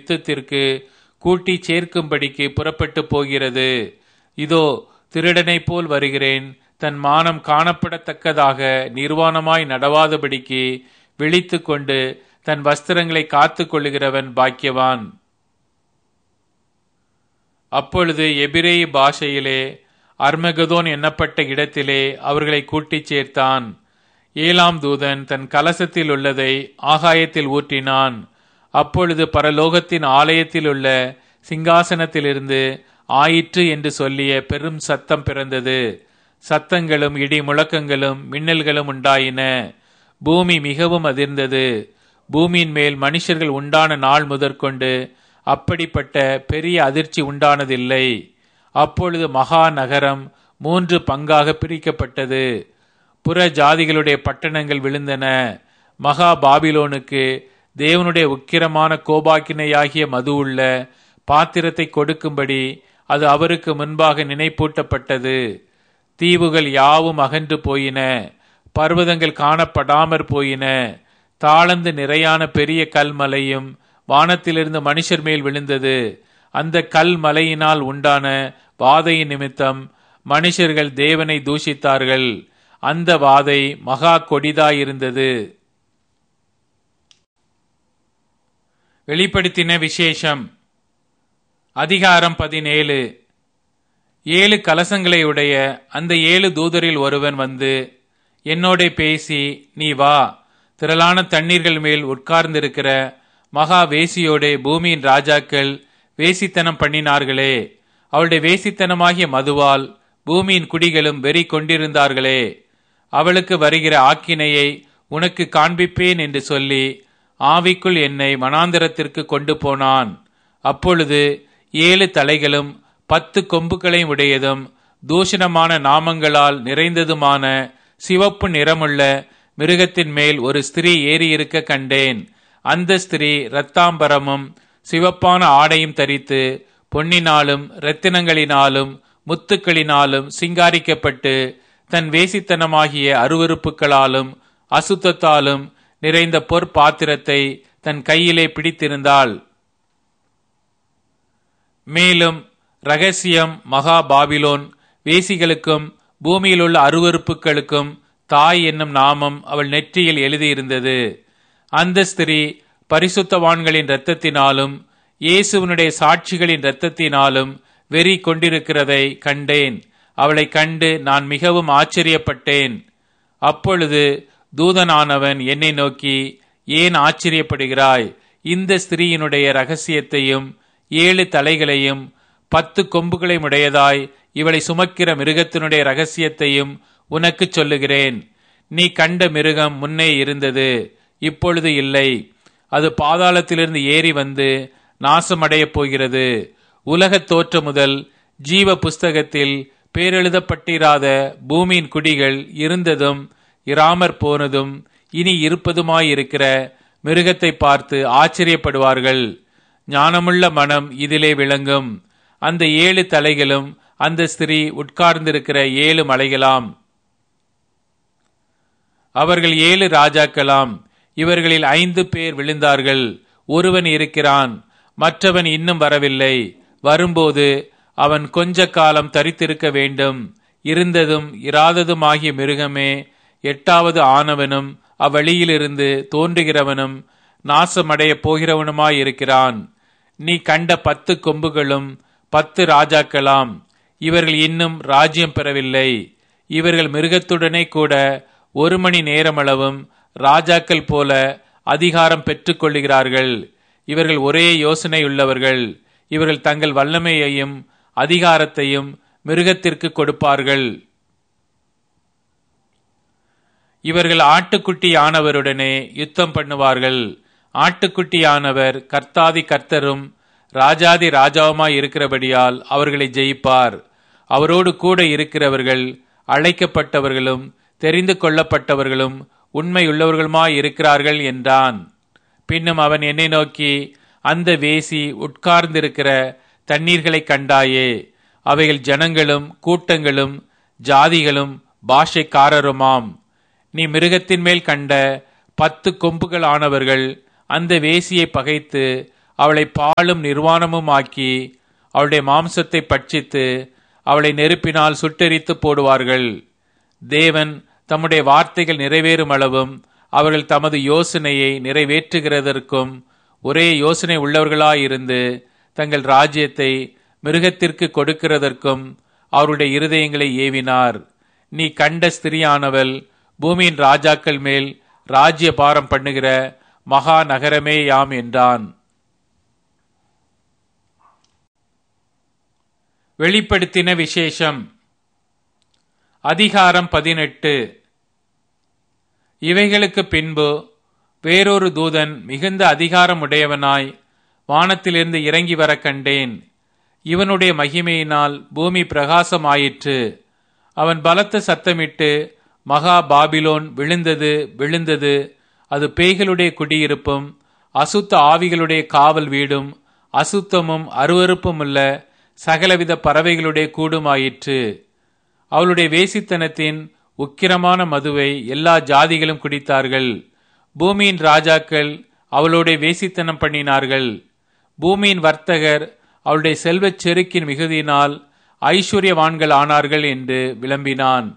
யுத்தத்திற்கு கூட்டி சேர்க்கும்படிக்கு புறப்பட்டு போகிறது இதோ திருடனைப் போல் வருகிறேன் தன் மானம் காணப்படத்தக்கதாக நிர்வாணமாய் நடவாதபடிக்கு விழித்து கொண்டு தன் வஸ்திரங்களை காத்து கொள்ளுகிறவன் பாக்கியவான் அப்பொழுது எபிரேய பாஷையிலே அர்மகதோன் எண்ணப்பட்ட இடத்திலே அவர்களை கூட்டிச் சேர்த்தான் ஏழாம் தூதன் தன் கலசத்தில் உள்ளதை ஆகாயத்தில் ஊற்றினான் அப்பொழுது பரலோகத்தின் ஆலயத்தில் உள்ள சிங்காசனத்திலிருந்து ஆயிற்று என்று சொல்லிய பெரும் சத்தம் பிறந்தது சத்தங்களும் இடி முழக்கங்களும் மின்னல்களும் உண்டாயின பூமி மிகவும் அதிர்ந்தது பூமியின் மேல் மனுஷர்கள் உண்டான நாள் முதற்கொண்டு அப்படிப்பட்ட பெரிய அதிர்ச்சி உண்டானதில்லை அப்பொழுது மகா நகரம் மூன்று பங்காக பிரிக்கப்பட்டது புற ஜாதிகளுடைய பட்டணங்கள் விழுந்தன மகா பாபிலோனுக்கு தேவனுடைய உக்கிரமான கோபாக்கினையாகிய மது உள்ள பாத்திரத்தை கொடுக்கும்படி அது அவருக்கு முன்பாக நினைப்பூட்டப்பட்டது தீவுகள் யாவும் அகன்று போயின பர்வதங்கள் காணப்படாமற் போயின தாளந்து நிறையான பெரிய கல்மலையும் வானத்திலிருந்து மனுஷர் மேல் விழுந்தது அந்த கல் மலையினால் உண்டான வாதையின் நிமித்தம் மனுஷர்கள் தேவனை தூஷித்தார்கள் அந்த வாதை மகா கொடிதாயிருந்தது வெளிப்படுத்தின விசேஷம் அதிகாரம் பதினேழு ஏழு கலசங்களை உடைய அந்த ஏழு தூதரில் ஒருவன் வந்து என்னோட பேசி நீ வா திரளான தண்ணீர்கள் மேல் உட்கார்ந்திருக்கிற மகா வேசியோட பூமியின் ராஜாக்கள் வேசித்தனம் பண்ணினார்களே அவளுடைய வேசித்தனமாகிய மதுவால் பூமியின் குடிகளும் வெறி கொண்டிருந்தார்களே அவளுக்கு வருகிற ஆக்கினையை உனக்கு காண்பிப்பேன் என்று சொல்லி ஆவிக்குள் என்னை மனாந்திரத்திற்கு கொண்டு போனான் அப்பொழுது ஏழு தலைகளும் பத்து கொம்புகளையும் உடையதும் தூஷணமான நாமங்களால் நிறைந்ததுமான சிவப்பு நிறமுள்ள மிருகத்தின் மேல் ஒரு ஸ்திரீ ஏறியிருக்க கண்டேன் அந்த ஸ்திரீ இரத்தாம்பரமும் சிவப்பான ஆடையும் தரித்து பொன்னினாலும் இரத்தினங்களினாலும் முத்துக்களினாலும் சிங்காரிக்கப்பட்டு தன் வேசித்தனமாகிய அருவறுப்புகளாலும் அசுத்தத்தாலும் நிறைந்த பொற்பாத்திரத்தை தன் கையிலே பிடித்திருந்தாள் மேலும் ரகசியம் மகா பாபிலோன் வேசிகளுக்கும் பூமியிலுள்ள அருவறுப்புகளுக்கும் தாய் என்னும் நாமம் அவள் நெற்றியில் எழுதியிருந்தது அந்த ஸ்திரீ பரிசுத்தவான்களின் இரத்தத்தினாலும் இயேசுவனுடைய சாட்சிகளின் இரத்தத்தினாலும் வெறி கொண்டிருக்கிறதை கண்டேன் அவளை கண்டு நான் மிகவும் ஆச்சரியப்பட்டேன் அப்பொழுது தூதனானவன் என்னை நோக்கி ஏன் ஆச்சரியப்படுகிறாய் இந்த ஸ்திரீயினுடைய ரகசியத்தையும் ஏழு தலைகளையும் பத்து கொம்புகளையும் உடையதாய் இவளை சுமக்கிற மிருகத்தினுடைய ரகசியத்தையும் உனக்கு சொல்லுகிறேன் நீ கண்ட மிருகம் முன்னே இருந்தது இப்பொழுது இல்லை அது பாதாளத்திலிருந்து ஏறி வந்து நாசமடையப் போகிறது உலகத் தோற்ற முதல் ஜீவ புஸ்தகத்தில் பேரெழுதப்பட்டிராத பூமியின் குடிகள் இருந்ததும் இராமற் போனதும் இனி இருப்பதுமாயிருக்கிற மிருகத்தை பார்த்து ஆச்சரியப்படுவார்கள் ஞானமுள்ள மனம் இதிலே விளங்கும் அந்த ஏழு தலைகளும் அந்த ஸ்திரீ உட்கார்ந்திருக்கிற ஏழு மலைகளாம் அவர்கள் ஏழு ராஜாக்களாம் இவர்களில் ஐந்து பேர் விழுந்தார்கள் ஒருவன் இருக்கிறான் மற்றவன் இன்னும் வரவில்லை வரும்போது அவன் கொஞ்ச காலம் தரித்திருக்க வேண்டும் இருந்ததும் இராததுமாகிய மிருகமே எட்டாவது ஆனவனும் அவ்வழியிலிருந்து தோன்றுகிறவனும் நாசமடையப் போகிறவனுமாயிருக்கிறான் நீ கண்ட பத்து கொம்புகளும் பத்து ராஜாக்களாம் இவர்கள் இன்னும் ராஜ்யம் பெறவில்லை இவர்கள் மிருகத்துடனே கூட ஒரு மணி நேரமளவும் ராஜாக்கள் போல அதிகாரம் பெற்றுக் கொள்ளுகிறார்கள் இவர்கள் ஒரே யோசனையுள்ளவர்கள் இவர்கள் தங்கள் வல்லமையையும் அதிகாரத்தையும் மிருகத்திற்கு கொடுப்பார்கள் இவர்கள் ஆட்டுக்குட்டியானவருடனே யுத்தம் பண்ணுவார்கள் ஆட்டுக்குட்டியானவர் கர்த்தாதி கர்த்தரும் ராஜாதி ராஜாவுமாய் இருக்கிறபடியால் அவர்களை ஜெயிப்பார் அவரோடு கூட இருக்கிறவர்கள் அழைக்கப்பட்டவர்களும் தெரிந்து கொள்ளப்பட்டவர்களும் உண்மையுள்ளவர்களுமாய் இருக்கிறார்கள் என்றான் பின்னும் அவன் என்னை நோக்கி அந்த வேசி உட்கார்ந்திருக்கிற தண்ணீர்களை கண்டாயே அவைகள் ஜனங்களும் கூட்டங்களும் ஜாதிகளும் பாஷைக்காரருமாம் நீ மிருகத்தின் மேல் கண்ட பத்து கொம்புகள் ஆனவர்கள் அந்த வேசியை பகைத்து அவளை பாலும் நிர்வாணமும் ஆக்கி அவளுடைய மாம்சத்தை பட்சித்து அவளை நெருப்பினால் சுட்டெரித்து போடுவார்கள் தேவன் தம்முடைய வார்த்தைகள் நிறைவேறும் அளவும் அவர்கள் தமது யோசனையை நிறைவேற்றுகிறதற்கும் ஒரே யோசனை உள்ளவர்களாயிருந்து தங்கள் ராஜ்யத்தை மிருகத்திற்கு கொடுக்கிறதற்கும் அவருடைய இருதயங்களை ஏவினார் நீ கண்ட ஸ்திரியானவள் பூமியின் ராஜாக்கள் மேல் ராஜ்ய பாரம் பண்ணுகிற மகா நகரமே யாம் என்றான் வெளிப்படுத்தின விசேஷம் அதிகாரம் பதினெட்டு இவைகளுக்கு பின்பு வேறொரு தூதன் மிகுந்த அதிகாரம் உடையவனாய் வானத்திலிருந்து இறங்கி வர கண்டேன் இவனுடைய மகிமையினால் பூமி பிரகாசமாயிற்று அவன் பலத்த சத்தமிட்டு மகா பாபிலோன் விழுந்தது விழுந்தது அது பேய்களுடைய குடியிருப்பும் அசுத்த ஆவிகளுடைய காவல் வீடும் அசுத்தமும் அருவறுப்புமுள்ள சகலவித பறவைகளுடைய கூடுமாயிற்று அவளுடைய வேசித்தனத்தின் உக்கிரமான மதுவை எல்லா ஜாதிகளும் குடித்தார்கள் பூமியின் ராஜாக்கள் அவளுடைய வேசித்தனம் பண்ணினார்கள் பூமியின் வர்த்தகர் அவளுடைய செல்வச் செருக்கின் மிகுதியினால் ஐஸ்வர்யவான்கள் ஆனார்கள் என்று விளம்பினான்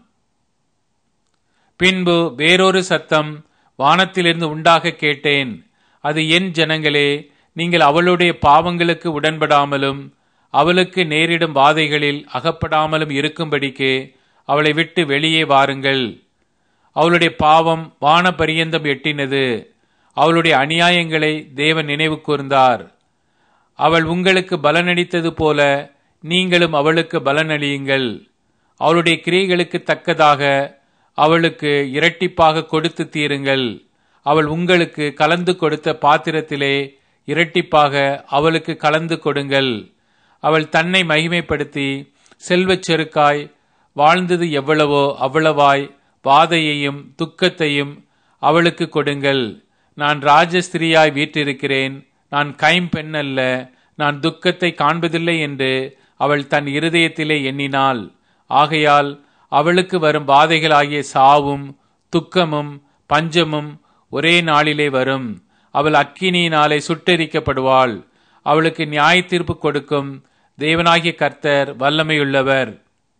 பின்பு வேறொரு சத்தம் வானத்திலிருந்து உண்டாக கேட்டேன் அது என் ஜனங்களே நீங்கள் அவளுடைய பாவங்களுக்கு உடன்படாமலும் அவளுக்கு நேரிடும் வாதைகளில் அகப்படாமலும் இருக்கும்படிக்கு அவளை விட்டு வெளியே வாருங்கள் அவளுடைய பாவம் வான பரியந்தம் எட்டினது அவளுடைய அநியாயங்களை தேவன் நினைவு கூர்ந்தார் அவள் உங்களுக்கு பலனளித்தது போல நீங்களும் அவளுக்கு பலனளியுங்கள் அவளுடைய கிரியைகளுக்கு தக்கதாக அவளுக்கு இரட்டிப்பாக கொடுத்து தீருங்கள் அவள் உங்களுக்கு கலந்து கொடுத்த பாத்திரத்திலே இரட்டிப்பாக அவளுக்கு கலந்து கொடுங்கள் அவள் தன்னை மகிமைப்படுத்தி செல்வச் செருக்காய் வாழ்ந்தது எவ்வளவோ அவ்வளவாய் வாதையையும் துக்கத்தையும் அவளுக்கு கொடுங்கள் நான் ராஜஸ்திரியாய் வீற்றிருக்கிறேன் நான் கைம்பெண் அல்ல நான் துக்கத்தை காண்பதில்லை என்று அவள் தன் இருதயத்திலே எண்ணினாள் ஆகையால் அவளுக்கு வரும் பாதைகளாகிய சாவும் துக்கமும் பஞ்சமும் ஒரே நாளிலே வரும் அவள் அக்கினியினாலே சுட்டெரிக்கப்படுவாள் அவளுக்கு நியாய தீர்ப்பு கொடுக்கும் தேவனாகிய கர்த்தர் வல்லமையுள்ளவர்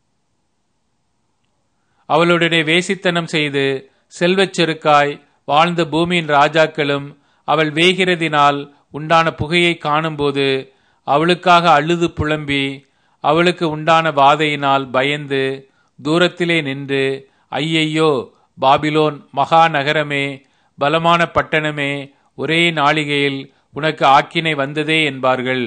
அவளுடைய வேசித்தனம் செய்து செல்வச் செருக்காய் வாழ்ந்த பூமியின் ராஜாக்களும் அவள் வேகிறதினால் உண்டான புகையை காணும்போது அவளுக்காக அழுது புலம்பி அவளுக்கு உண்டான வாதையினால் பயந்து தூரத்திலே நின்று ஐயையோ பாபிலோன் மகா நகரமே பலமான பட்டணமே ஒரே நாளிகையில் உனக்கு ஆக்கினை வந்ததே என்பார்கள்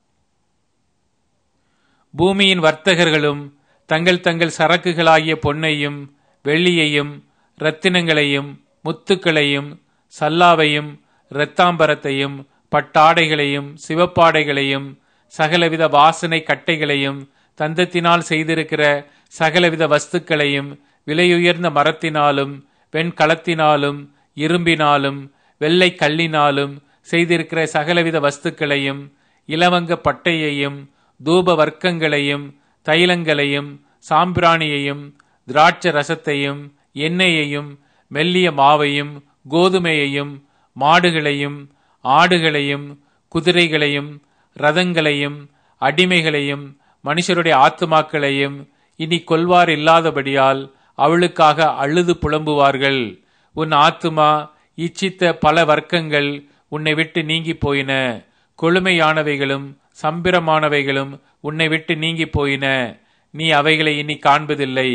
பூமியின் வர்த்தகர்களும் தங்கள் தங்கள் சரக்குகளாகிய பொன்னையும் வெள்ளியையும் இரத்தினங்களையும் முத்துக்களையும் சல்லாவையும் இரத்தாம்பரத்தையும் பட்டாடைகளையும் சிவப்பாடைகளையும் சகலவித வாசனை கட்டைகளையும் தந்தத்தினால் செய்திருக்கிற சகலவித வஸ்துக்களையும் விலையுயர்ந்த மரத்தினாலும் வெண்கலத்தினாலும் இரும்பினாலும் வெள்ளை கல்லினாலும் செய்திருக்கிற சகலவித வஸ்துக்களையும் இலவங்க பட்டையையும் தூப வர்க்கங்களையும் தைலங்களையும் சாம்பிராணியையும் திராட்ச ரசத்தையும் எண்ணெயையும் மெல்லிய மாவையும் கோதுமையையும் மாடுகளையும் ஆடுகளையும் குதிரைகளையும் ரதங்களையும் அடிமைகளையும் மனுஷருடைய ஆத்துமாக்களையும் இனி கொல்வார் இல்லாதபடியால் அவளுக்காக அழுது புலம்புவார்கள் உன் ஆத்துமா இச்சித்த பல வர்க்கங்கள் உன்னை விட்டு நீங்கி போயின கொழுமையானவைகளும் சம்பிரமானவைகளும் உன்னை விட்டு நீங்கி போயின நீ அவைகளை இனி காண்பதில்லை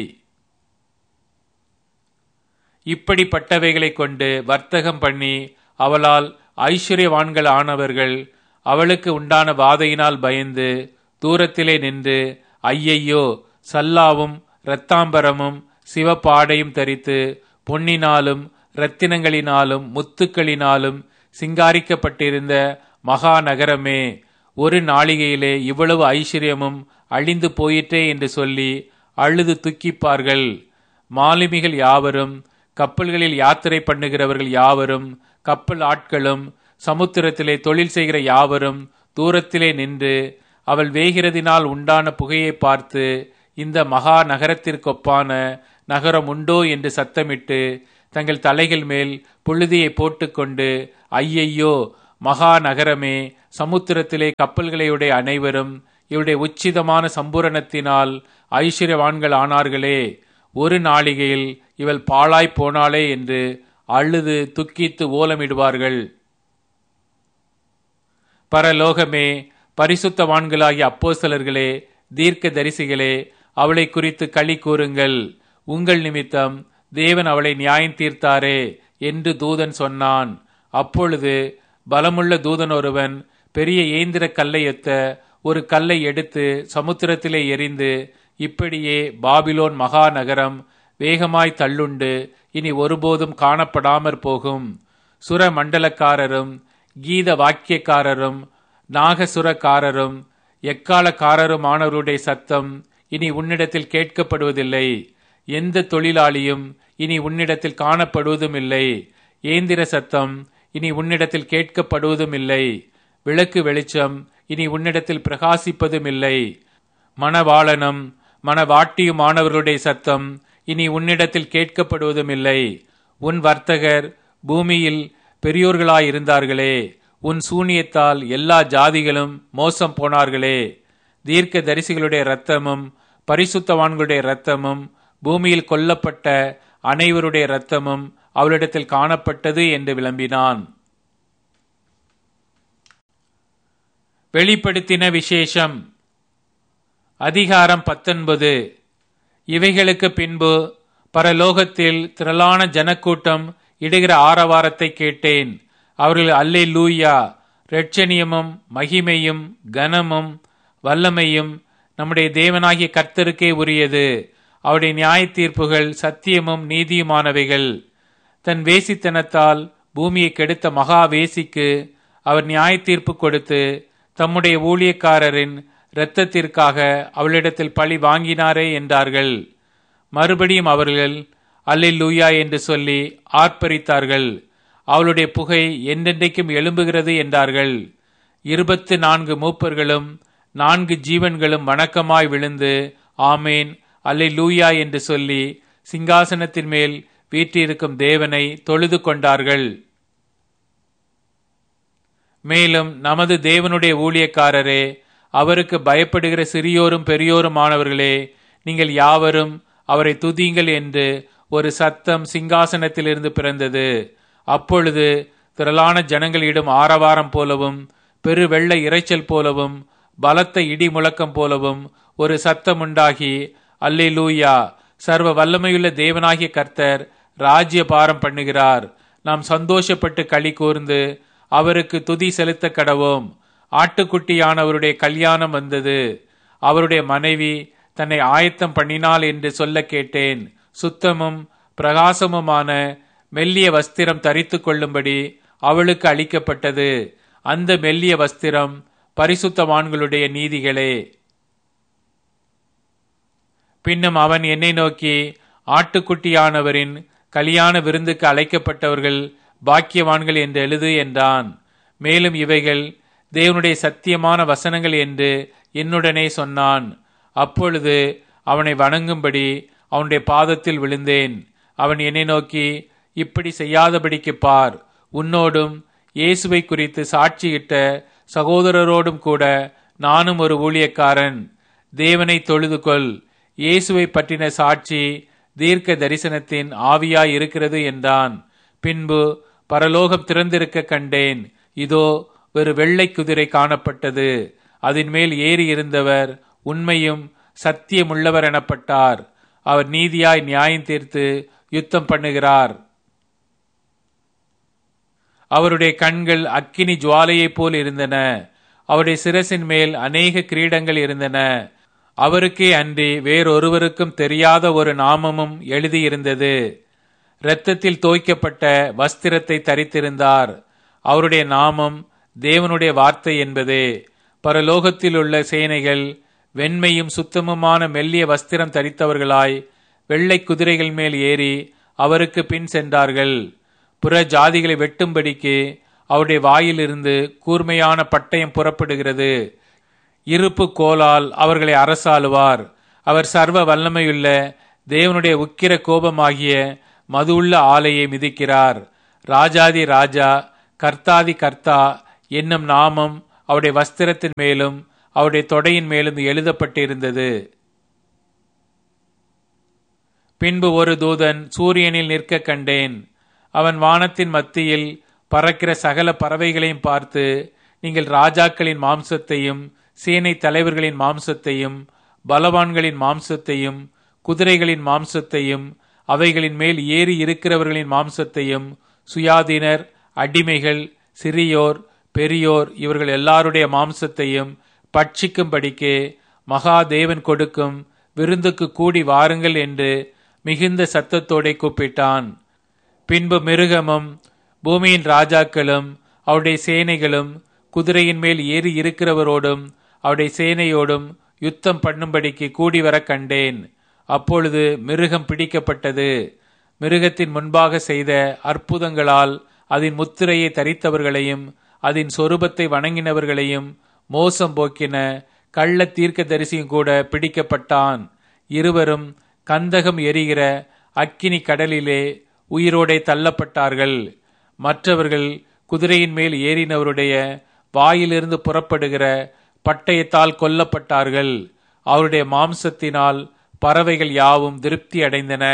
இப்படிப்பட்டவைகளை கொண்டு வர்த்தகம் பண்ணி அவளால் ஐஸ்வர்யவான்கள் ஆனவர்கள் அவளுக்கு உண்டான வாதையினால் பயந்து தூரத்திலே நின்று ஐயையோ சல்லாவும் இரத்தாம்பரமும் சிவப்பாடையும் தரித்து பொன்னினாலும் இரத்தினங்களினாலும் முத்துக்களினாலும் சிங்காரிக்கப்பட்டிருந்த மகா நகரமே ஒரு நாளிகையிலே இவ்வளவு ஐஸ்வர்யமும் அழிந்து போயிற்றே என்று சொல்லி அழுது துக்கிப்பார்கள் மாலுமிகள் யாவரும் கப்பல்களில் யாத்திரை பண்ணுகிறவர்கள் யாவரும் கப்பல் ஆட்களும் சமுத்திரத்திலே தொழில் செய்கிற யாவரும் தூரத்திலே நின்று அவள் வேகிறதினால் உண்டான புகையை பார்த்து இந்த மகா நகரத்திற்கொப்பான நகரம் உண்டோ என்று சத்தமிட்டு தங்கள் தலைகள் மேல் புழுதியை போட்டுக்கொண்டு ஐயையோ மகா நகரமே சமுத்திரத்திலே கப்பல்களையுடைய அனைவரும் இவருடைய உச்சிதமான சம்பூரணத்தினால் ஐஸ்வர்யவான்கள் ஆனார்களே ஒரு நாளிகையில் இவள் பாழாய் போனாளே என்று அழுது துக்கித்து ஓலமிடுவார்கள் பரலோகமே பரிசுத்தவான்களாகிய அப்போஸ்தலர்களே தீர்க்க தரிசிகளே அவளை குறித்து களி கூறுங்கள் உங்கள் நிமித்தம் தேவன் அவளை நியாயம் தீர்த்தாரே என்று தூதன் சொன்னான் அப்பொழுது பலமுள்ள தூதன் ஒருவன் பெரிய ஏந்திர கல்லை எத்த ஒரு கல்லை எடுத்து சமுத்திரத்திலே எரிந்து இப்படியே பாபிலோன் மகா நகரம் வேகமாய் தள்ளுண்டு இனி ஒருபோதும் காணப்படாமற் போகும் சுர மண்டலக்காரரும் கீத வாக்கியக்காரரும் நாகசுரக்காரரும் எக்காலக்காரருமானவருடைய சத்தம் இனி உன்னிடத்தில் கேட்கப்படுவதில்லை எந்த தொழிலாளியும் இனி உன்னிடத்தில் காணப்படுவதும் இல்லை ஏந்திர சத்தம் இனி உன்னிடத்தில் கேட்கப்படுவதும் இல்லை விளக்கு வெளிச்சம் இனி உன்னிடத்தில் பிரகாசிப்பதும் இல்லை மணவாளனும் மணவாட்டியுமானவர்களுடைய சத்தம் இனி உன்னிடத்தில் கேட்கப்படுவதும் இல்லை உன் வர்த்தகர் பூமியில் பெரியோர்களாயிருந்தார்களே உன் சூனியத்தால் எல்லா ஜாதிகளும் மோசம் போனார்களே தீர்க்க தரிசிகளுடைய இரத்தமும் பரிசுத்தவான்களுடைய இரத்தமும் பூமியில் கொல்லப்பட்ட அனைவருடைய இரத்தமும் அவளிடத்தில் காணப்பட்டது என்று விளம்பினான் வெளிப்படுத்தின விசேஷம் அதிகாரம் பத்தொன்பது இவைகளுக்கு பின்பு பரலோகத்தில் திரளான ஜனக்கூட்டம் இடுகிற ஆரவாரத்தை கேட்டேன் அவர்கள் அல்லே லூயா ரட்சணியமும் மகிமையும் கனமும் வல்லமையும் நம்முடைய தேவனாகிய கர்த்தருக்கே உரியது அவருடைய நியாய தீர்ப்புகள் சத்தியமும் நீதியுமானவைகள் தன் வேசித்தனத்தால் பூமியை கெடுத்த மகா வேசிக்கு அவர் நியாய தீர்ப்பு கொடுத்து தம்முடைய ஊழியக்காரரின் இரத்தத்திற்காக அவளிடத்தில் பழி வாங்கினாரே என்றார்கள் மறுபடியும் அவர்கள் அல்லூயா என்று சொல்லி ஆர்ப்பரித்தார்கள் அவளுடைய புகை என்றென்றைக்கும் எழும்புகிறது என்றார்கள் இருபத்து நான்கு மூப்பர்களும் நான்கு ஜீவன்களும் வணக்கமாய் விழுந்து ஆமேன் அல்லை லூயா என்று சொல்லி சிங்காசனத்தின் மேல் வீற்றிருக்கும் தேவனை தொழுது கொண்டார்கள் மேலும் நமது தேவனுடைய ஊழியக்காரரே அவருக்கு பயப்படுகிற சிறியோரும் பெரியோருமானவர்களே நீங்கள் யாவரும் அவரை துதியுங்கள் என்று ஒரு சத்தம் சிங்காசனத்திலிருந்து பிறந்தது அப்பொழுது திரளான ஜனங்களிடம் ஆரவாரம் போலவும் பெரு வெள்ள இறைச்சல் போலவும் பலத்த இடி முழக்கம் போலவும் ஒரு சத்தம் உண்டாகி அல்லே லூயா சர்வ வல்லமையுள்ள தேவனாகிய கர்த்தர் ராஜ்ய பாரம் பண்ணுகிறார் நாம் சந்தோஷப்பட்டு களி கூர்ந்து அவருக்கு துதி செலுத்த கடவோம் ஆட்டுக்குட்டியானவருடைய கல்யாணம் வந்தது அவருடைய மனைவி தன்னை ஆயத்தம் பண்ணினாள் என்று சொல்ல கேட்டேன் சுத்தமும் பிரகாசமுமான மெல்லிய வஸ்திரம் தரித்து கொள்ளும்படி அவளுக்கு அளிக்கப்பட்டது அந்த மெல்லிய வஸ்திரம் பரிசுத்தவான்களுடைய நீதிகளே பின்னும் அவன் என்னை நோக்கி ஆட்டுக்குட்டியானவரின் கல்யாண விருந்துக்கு அழைக்கப்பட்டவர்கள் பாக்கியவான்கள் என்று எழுது என்றான் மேலும் இவைகள் தேவனுடைய சத்தியமான வசனங்கள் என்று என்னுடனே சொன்னான் அப்பொழுது அவனை வணங்கும்படி அவனுடைய பாதத்தில் விழுந்தேன் அவன் என்னை நோக்கி இப்படி செய்யாதபடிக்கு பார் உன்னோடும் இயேசுவை குறித்து சாட்சியிட்ட சகோதரரோடும் கூட நானும் ஒரு ஊழியக்காரன் தேவனை தொழுது கொள் இயேசுவை பற்றின சாட்சி தீர்க்க தரிசனத்தின் ஆவியாய் இருக்கிறது என்றான் பின்பு பரலோகம் திறந்திருக்க கண்டேன் இதோ ஒரு வெள்ளை குதிரை காணப்பட்டது அதன் மேல் ஏறி இருந்தவர் உண்மையும் சத்தியமுள்ளவர் எனப்பட்டார் அவர் நீதியாய் நியாயம் தீர்த்து யுத்தம் பண்ணுகிறார் அவருடைய கண்கள் அக்கினி ஜுவாலையைப் போல் இருந்தன அவருடைய சிரசின் மேல் அநேக கிரீடங்கள் இருந்தன அவருக்கே அன்றி வேறொருவருக்கும் தெரியாத ஒரு நாமமும் எழுதியிருந்தது இரத்தத்தில் தோய்க்கப்பட்ட வஸ்திரத்தை தரித்திருந்தார் அவருடைய நாமம் தேவனுடைய வார்த்தை என்பதே பரலோகத்தில் உள்ள சேனைகள் வெண்மையும் சுத்தமுமான மெல்லிய வஸ்திரம் தரித்தவர்களாய் வெள்ளை குதிரைகள் மேல் ஏறி அவருக்கு பின் சென்றார்கள் புற ஜாதிகளை வெட்டும்படிக்கு அவருடைய வாயிலிருந்து கூர்மையான பட்டயம் புறப்படுகிறது இருப்பு கோலால் அவர்களை அரசாளுவார் அவர் சர்வ வல்லமையுள்ள தேவனுடைய உக்கிர கோபமாகிய மது உள்ள ஆலையை மிதிக்கிறார் ராஜாதி ராஜா கர்த்தாதி கர்த்தா என்னும் நாமம் அவருடைய வஸ்திரத்தின் மேலும் அவருடைய தொடையின் மேலும் எழுதப்பட்டிருந்தது பின்பு ஒரு தூதன் சூரியனில் நிற்க கண்டேன் அவன் வானத்தின் மத்தியில் பறக்கிற சகல பறவைகளையும் பார்த்து நீங்கள் ராஜாக்களின் மாம்சத்தையும் சேனை தலைவர்களின் மாம்சத்தையும் பலவான்களின் மாம்சத்தையும் குதிரைகளின் மாம்சத்தையும் அவைகளின் மேல் ஏறி இருக்கிறவர்களின் மாம்சத்தையும் சுயாதீனர் அடிமைகள் சிறியோர் பெரியோர் இவர்கள் எல்லாருடைய மாம்சத்தையும் பட்சிக்கும்படிக்கு மகாதேவன் கொடுக்கும் விருந்துக்கு கூடி வாருங்கள் என்று மிகுந்த சத்தத்தோടെ கூப்பிட்டான் பின்பு மிருகமும் பூமியின் ராஜாக்களும் அவருடைய சேனைகளும் குதிரையின் மேல் ஏறி இருக்கிறவரோடும் அவருடைய சேனையோடும் யுத்தம் பண்ணும்படிக்கு கூடி வர கண்டேன் அப்பொழுது மிருகம் பிடிக்கப்பட்டது மிருகத்தின் முன்பாக செய்த அற்புதங்களால் அதன் முத்திரையை தரித்தவர்களையும் அதன் சொரூபத்தை வணங்கினவர்களையும் மோசம் போக்கின கள்ள தீர்க்க தரிசியும் கூட பிடிக்கப்பட்டான் இருவரும் கந்தகம் எரிகிற அக்கினி கடலிலே உயிரோடே தள்ளப்பட்டார்கள் மற்றவர்கள் குதிரையின் மேல் ஏறினவருடைய வாயிலிருந்து புறப்படுகிற பட்டயத்தால் கொல்லப்பட்டார்கள் அவருடைய மாம்சத்தினால் பறவைகள் யாவும் திருப்தி அடைந்தன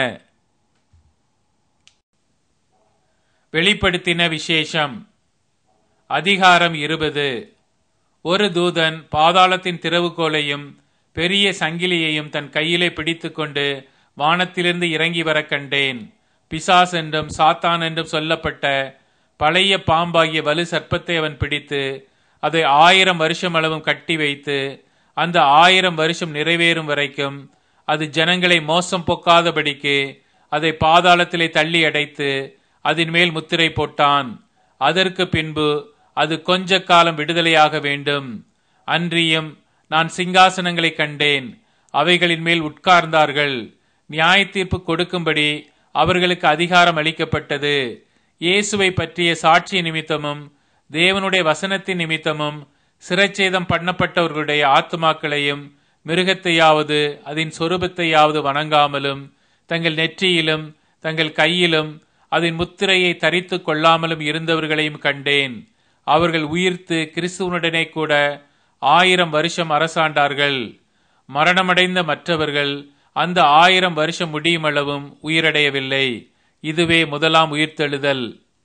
வெளிப்படுத்தின விசேஷம் அதிகாரம் இருபது ஒரு தூதன் பாதாளத்தின் திறவுகோலையும் பெரிய சங்கிலியையும் தன் கையிலே பிடித்துக்கொண்டு வானத்திலிருந்து இறங்கி வர கண்டேன் பிசாஸ் என்றும் சாத்தான் என்றும் சொல்லப்பட்ட பழைய பாம்பாகிய வலு சர்ப்பத்தை அவன் பிடித்து அதை ஆயிரம் வருஷம் அளவும் கட்டி வைத்து அந்த ஆயிரம் வருஷம் நிறைவேறும் வரைக்கும் அது ஜனங்களை மோசம் போக்காதபடிக்கு அதை பாதாளத்திலே தள்ளி அடைத்து அதன் மேல் முத்திரை போட்டான் அதற்கு பின்பு அது கொஞ்ச காலம் விடுதலையாக வேண்டும் அன்றியும் நான் சிங்காசனங்களை கண்டேன் அவைகளின் மேல் உட்கார்ந்தார்கள் நியாய தீர்ப்பு கொடுக்கும்படி அவர்களுக்கு அதிகாரம் அளிக்கப்பட்டது இயேசுவை பற்றிய சாட்சி நிமித்தமும் தேவனுடைய வசனத்தின் நிமித்தமும் சிறைச்சேதம் பண்ணப்பட்டவர்களுடைய ஆத்மாக்களையும் மிருகத்தையாவது அதன் சொரூபத்தையாவது வணங்காமலும் தங்கள் நெற்றியிலும் தங்கள் கையிலும் அதன் முத்திரையை தரித்து கொள்ளாமலும் இருந்தவர்களையும் கண்டேன் அவர்கள் உயிர்த்து கிறிஸ்துவனுடனே கூட ஆயிரம் வருஷம் அரசாண்டார்கள் மரணமடைந்த மற்றவர்கள் அந்த ஆயிரம் வருஷம் முடியும் அளவும் உயிரடையவில்லை இதுவே முதலாம் உயிர்த்தெழுதல்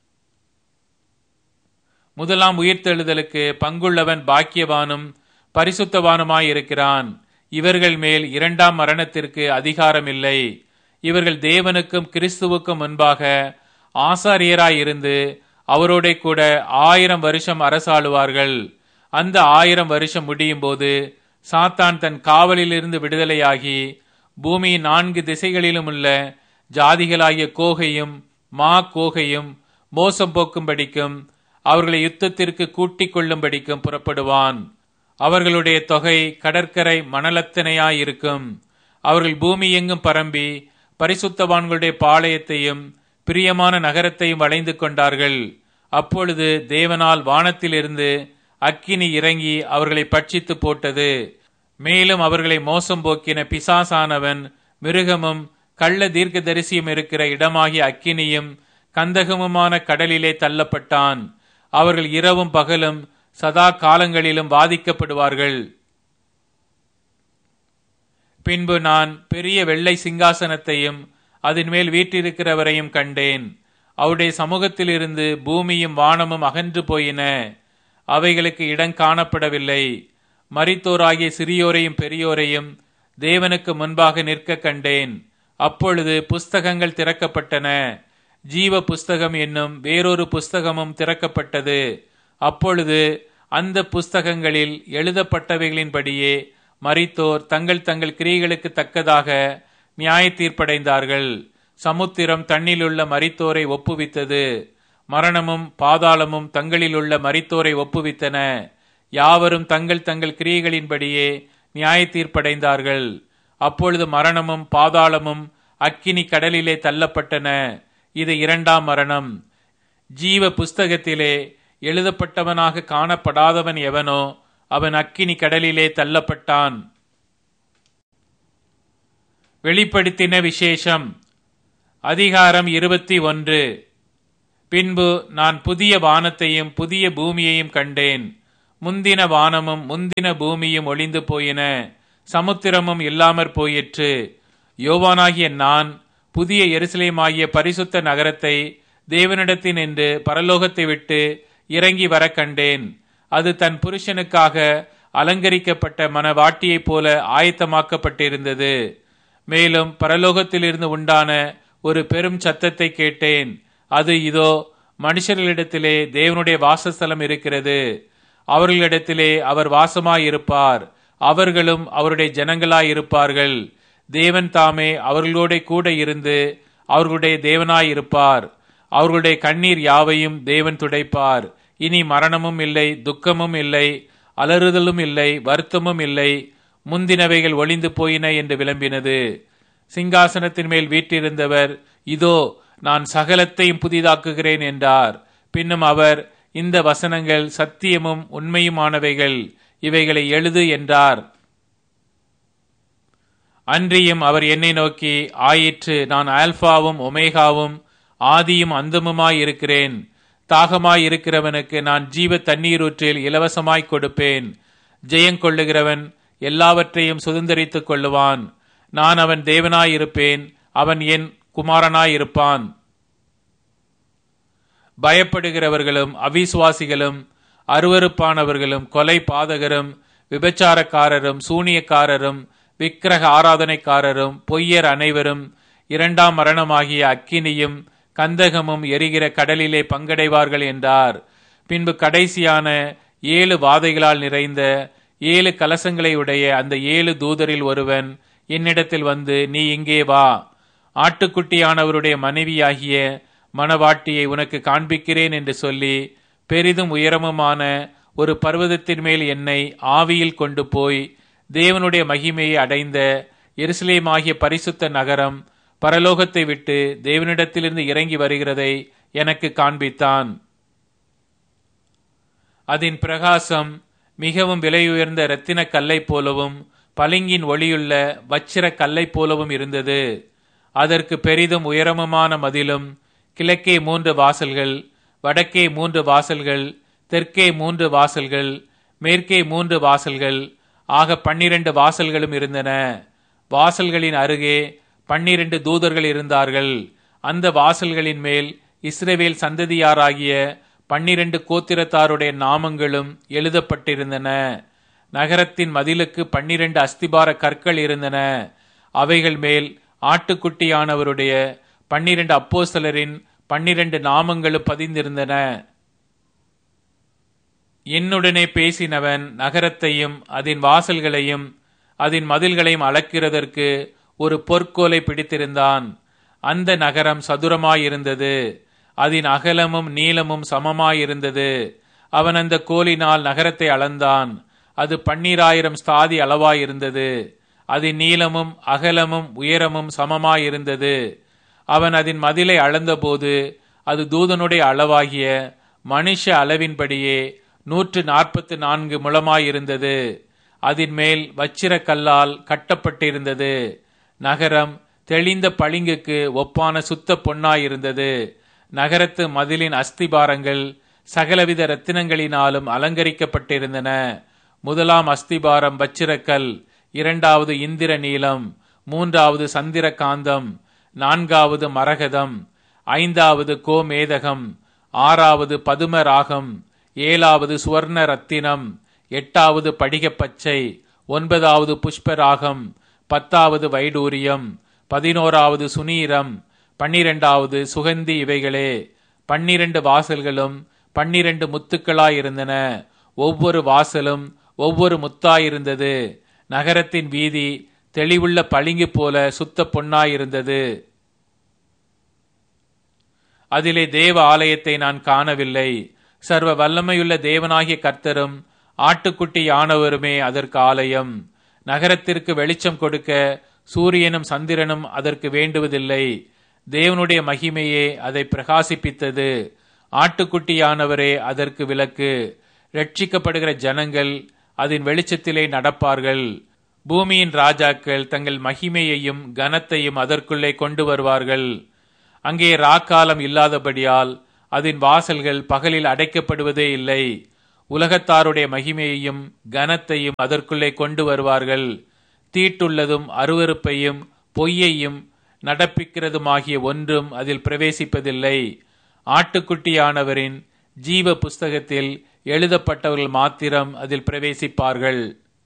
முதலாம் உயிர்த்தெழுதலுக்கு பங்குள்ளவன் பாக்கியவானும் பரிசுத்தவானுமாயிருக்கிறான் இவர்கள் மேல் இரண்டாம் மரணத்திற்கு அதிகாரம் இல்லை இவர்கள் தேவனுக்கும் கிறிஸ்துவுக்கும் முன்பாக ஆசாரியராயிருந்து அவரோட கூட ஆயிரம் வருஷம் அரசாளுவார்கள் அந்த ஆயிரம் வருஷம் முடியும் போது சாத்தான் தன் காவலிலிருந்து விடுதலையாகி பூமியின் நான்கு திசைகளிலும் உள்ள ஜாதிகளாகிய கோகையும் மா கோகையும் மோசம் போக்கும்படிக்கும் அவர்களை யுத்தத்திற்கு கூட்டிக் கொள்ளும்படிக்கும் புறப்படுவான் அவர்களுடைய தொகை கடற்கரை மணலத்தனையாயிருக்கும் அவர்கள் பூமி எங்கும் பரம்பி பரிசுத்தவான்களுடைய பாளையத்தையும் பிரியமான நகரத்தையும் வளைந்து கொண்டார்கள் அப்பொழுது தேவனால் வானத்திலிருந்து அக்கினி இறங்கி அவர்களை பட்சித்து போட்டது மேலும் அவர்களை மோசம் போக்கின பிசாசானவன் மிருகமும் கள்ள தீர்க்க தரிசியும் இருக்கிற இடமாகிய அக்கினியும் கந்தகமுமான கடலிலே தள்ளப்பட்டான் அவர்கள் இரவும் பகலும் சதா காலங்களிலும் பாதிக்கப்படுவார்கள் பின்பு நான் பெரிய வெள்ளை சிங்காசனத்தையும் அதன் மேல் வீற்றிருக்கிறவரையும் கண்டேன் அவருடைய சமூகத்திலிருந்து பூமியும் வானமும் அகன்று போயின அவைகளுக்கு இடம் காணப்படவில்லை மரித்தோராகிய சிறியோரையும் பெரியோரையும் தேவனுக்கு முன்பாக நிற்க கண்டேன் அப்பொழுது புஸ்தகங்கள் திறக்கப்பட்டன ஜீவ புஸ்தகம் என்னும் வேறொரு புஸ்தகமும் திறக்கப்பட்டது அப்பொழுது அந்த புஸ்தகங்களில் எழுதப்பட்டவைகளின்படியே மரித்தோர் தங்கள் தங்கள் கிரியைகளுக்கு தக்கதாக நியாய தீர்ப்படைந்தார்கள் சமுத்திரம் தன்னிலுள்ள மரித்தோரை ஒப்புவித்தது மரணமும் பாதாளமும் தங்களிலுள்ள மரித்தோரை ஒப்புவித்தன யாவரும் தங்கள் தங்கள் கிரியைகளின்படியே நியாய தீர்ப்படைந்தார்கள் அப்பொழுது மரணமும் பாதாளமும் அக்கினி கடலிலே தள்ளப்பட்டன இது இரண்டாம் மரணம் ஜீவ புஸ்தகத்திலே எழுதப்பட்டவனாக காணப்படாதவன் எவனோ அவன் அக்கினி கடலிலே தள்ளப்பட்டான் வெளிப்படுத்தின விசேஷம் அதிகாரம் இருபத்தி ஒன்று பின்பு நான் புதிய வானத்தையும் புதிய பூமியையும் கண்டேன் முந்தின வானமும் முந்தின பூமியும் ஒளிந்து போயின சமுத்திரமும் இல்லாமற் போயிற்று யோவானாகிய நான் புதிய எருசலேமாகிய பரிசுத்த நகரத்தை தேவனிடத்தின் என்று பரலோகத்தை விட்டு இறங்கி வர கண்டேன் அது தன் புருஷனுக்காக அலங்கரிக்கப்பட்ட மனவாட்டியைப் போல ஆயத்தமாக்கப்பட்டிருந்தது மேலும் பரலோகத்திலிருந்து உண்டான ஒரு பெரும் சத்தத்தை கேட்டேன் அது இதோ மனுஷர்களிடத்திலே தேவனுடைய வாசஸ்தலம் இருக்கிறது அவர்களிடத்திலே அவர் வாசமாயிருப்பார் அவர்களும் அவருடைய ஜனங்களாயிருப்பார்கள் தேவன் தாமே அவர்களோட கூட இருந்து அவர்களுடைய தேவனாயிருப்பார் அவர்களுடைய கண்ணீர் யாவையும் தேவன் துடைப்பார் இனி மரணமும் இல்லை துக்கமும் இல்லை அலறுதலும் இல்லை வருத்தமும் இல்லை முந்தினவைகள் ஒளிந்து போயின என்று விளம்பினது சிங்காசனத்தின் மேல் வீற்றிருந்தவர் இதோ நான் சகலத்தையும் புதிதாக்குகிறேன் என்றார் பின்னும் அவர் இந்த வசனங்கள் சத்தியமும் உண்மையுமானவைகள் இவைகளை எழுது என்றார் அன்றியும் அவர் என்னை நோக்கி ஆயிற்று நான் ஆல்பாவும் ஒமேகாவும் ஆதியும் அந்தமுமாய் இருக்கிறேன் தாகமாய் இருக்கிறவனுக்கு நான் ஜீவ தண்ணீரூற்றில் இலவசமாய் கொடுப்பேன் ஜெயங்கொள்ளுகிறவன் எல்லாவற்றையும் சுதந்திரித்துக் கொள்ளுவான் நான் அவன் தேவனாயிருப்பேன் அவன் என் குமாரனாயிருப்பான் பயப்படுகிறவர்களும் அவிசுவாசிகளும் அருவறுப்பானவர்களும் கொலை பாதகரும் விபச்சாரக்காரரும் சூனியக்காரரும் விக்கிரக ஆராதனைக்காரரும் பொய்யர் அனைவரும் இரண்டாம் மரணமாகிய அக்கினியும் கந்தகமும் எரிகிற கடலிலே பங்கடைவார்கள் என்றார் பின்பு கடைசியான ஏழு வாதைகளால் நிறைந்த ஏழு கலசங்களை உடைய அந்த ஏழு தூதரில் ஒருவன் என்னிடத்தில் வந்து நீ இங்கே வா ஆட்டுக்குட்டியானவருடைய மனைவியாகிய மணவாட்டியை உனக்கு காண்பிக்கிறேன் என்று சொல்லி பெரிதும் உயரமுமான ஒரு பர்வதத்தின் மேல் என்னை ஆவியில் கொண்டு போய் தேவனுடைய மகிமையை அடைந்த எருசலேமாகிய பரிசுத்த நகரம் பரலோகத்தை விட்டு தேவனிடத்திலிருந்து இறங்கி வருகிறதை எனக்கு காண்பித்தான் அதன் பிரகாசம் மிகவும் விலையுயர்ந்த இரத்தின கல்லை போலவும் பளிங்கின் ஒளியுள்ள வச்சிர கல்லை போலவும் இருந்தது அதற்கு பெரிதும் உயரமுமான மதிலும் கிழக்கே மூன்று வாசல்கள் வடக்கே மூன்று வாசல்கள் தெற்கே மூன்று வாசல்கள் மேற்கே மூன்று வாசல்கள் ஆக பன்னிரண்டு வாசல்களும் இருந்தன வாசல்களின் அருகே பன்னிரண்டு தூதர்கள் இருந்தார்கள் அந்த வாசல்களின் மேல் இஸ்ரேவேல் சந்ததியாராகிய பன்னிரண்டு கோத்திரத்தாருடைய நாமங்களும் எழுதப்பட்டிருந்தன நகரத்தின் மதிலுக்கு பன்னிரண்டு அஸ்திபார கற்கள் இருந்தன அவைகள் மேல் ஆட்டுக்குட்டியானவருடைய பன்னிரண்டு அப்போஸ்தலரின் பன்னிரண்டு நாமங்களும் பதிந்திருந்தன என்னுடனே பேசினவன் நகரத்தையும் அதன் வாசல்களையும் அதன் மதில்களையும் அளக்கிறதற்கு ஒரு பொற்கோலை பிடித்திருந்தான் அந்த நகரம் சதுரமாயிருந்தது அதன் அகலமும் நீளமும் சமமாயிருந்தது அவன் அந்த கோலினால் நகரத்தை அளந்தான் அது பன்னீராயிரம் ஸ்தாதி அளவாயிருந்தது அதன் நீளமும் அகலமும் உயரமும் சமமாயிருந்தது அவன் அதன் மதிலை அளந்தபோது அது தூதனுடைய அளவாகிய மனுஷ அளவின்படியே நூற்று நாற்பத்து நான்கு முழமாயிருந்தது அதன் மேல் வச்சிர கல்லால் கட்டப்பட்டிருந்தது நகரம் தெளிந்த பளிங்குக்கு ஒப்பான சுத்த பொன்னாயிருந்தது நகரத்து மதிலின் அஸ்திபாரங்கள் சகலவித ரத்தினங்களினாலும் அலங்கரிக்கப்பட்டிருந்தன முதலாம் அஸ்திபாரம் வச்சிரக்கல் இரண்டாவது இந்திர நீலம் மூன்றாவது சந்திர காந்தம் நான்காவது மரகதம் ஐந்தாவது கோமேதகம் ஆறாவது பதும ராகம் ஏழாவது சுவர்ண ரத்தினம் எட்டாவது படிகப்பச்சை ஒன்பதாவது புஷ்பராகம் பத்தாவது வைடூரியம் பதினோராவது சுனீரம் பன்னிரெண்டாவது சுகந்தி இவைகளே பன்னிரண்டு வாசல்களும் பன்னிரண்டு முத்துக்களாயிருந்தன ஒவ்வொரு வாசலும் ஒவ்வொரு முத்தாயிருந்தது நகரத்தின் வீதி தெளிவுள்ள பளிங்கு போல சுத்த பொன்னாயிருந்தது அதிலே தேவ ஆலயத்தை நான் காணவில்லை சர்வ வல்லமையுள்ள தேவனாகிய கர்த்தரும் ஆட்டுக்குட்டி யானவருமே அதற்கு ஆலயம் நகரத்திற்கு வெளிச்சம் கொடுக்க சூரியனும் சந்திரனும் அதற்கு வேண்டுவதில்லை தேவனுடைய மகிமையே அதை பிரகாசிப்பித்தது ஆட்டுக்குட்டியானவரே அதற்கு விளக்கு ரட்சிக்கப்படுகிற ஜனங்கள் அதன் வெளிச்சத்திலே நடப்பார்கள் பூமியின் ராஜாக்கள் தங்கள் மகிமையையும் கனத்தையும் அதற்குள்ளே கொண்டு வருவார்கள் அங்கே ராக்காலம் இல்லாதபடியால் அதன் வாசல்கள் பகலில் அடைக்கப்படுவதே இல்லை உலகத்தாருடைய மகிமையையும் கனத்தையும் அதற்குள்ளே கொண்டு வருவார்கள் தீட்டுள்ளதும் அருவருப்பையும் பொய்யையும் நடப்பிக்கிறதுமாகிய ஒன்றும் அதில் பிரவேசிப்பதில்லை ஆட்டுக்குட்டியானவரின் ஜீவ புஸ்தகத்தில் எழுதப்பட்டவர்கள் மாத்திரம் அதில் பிரவேசிப்பார்கள்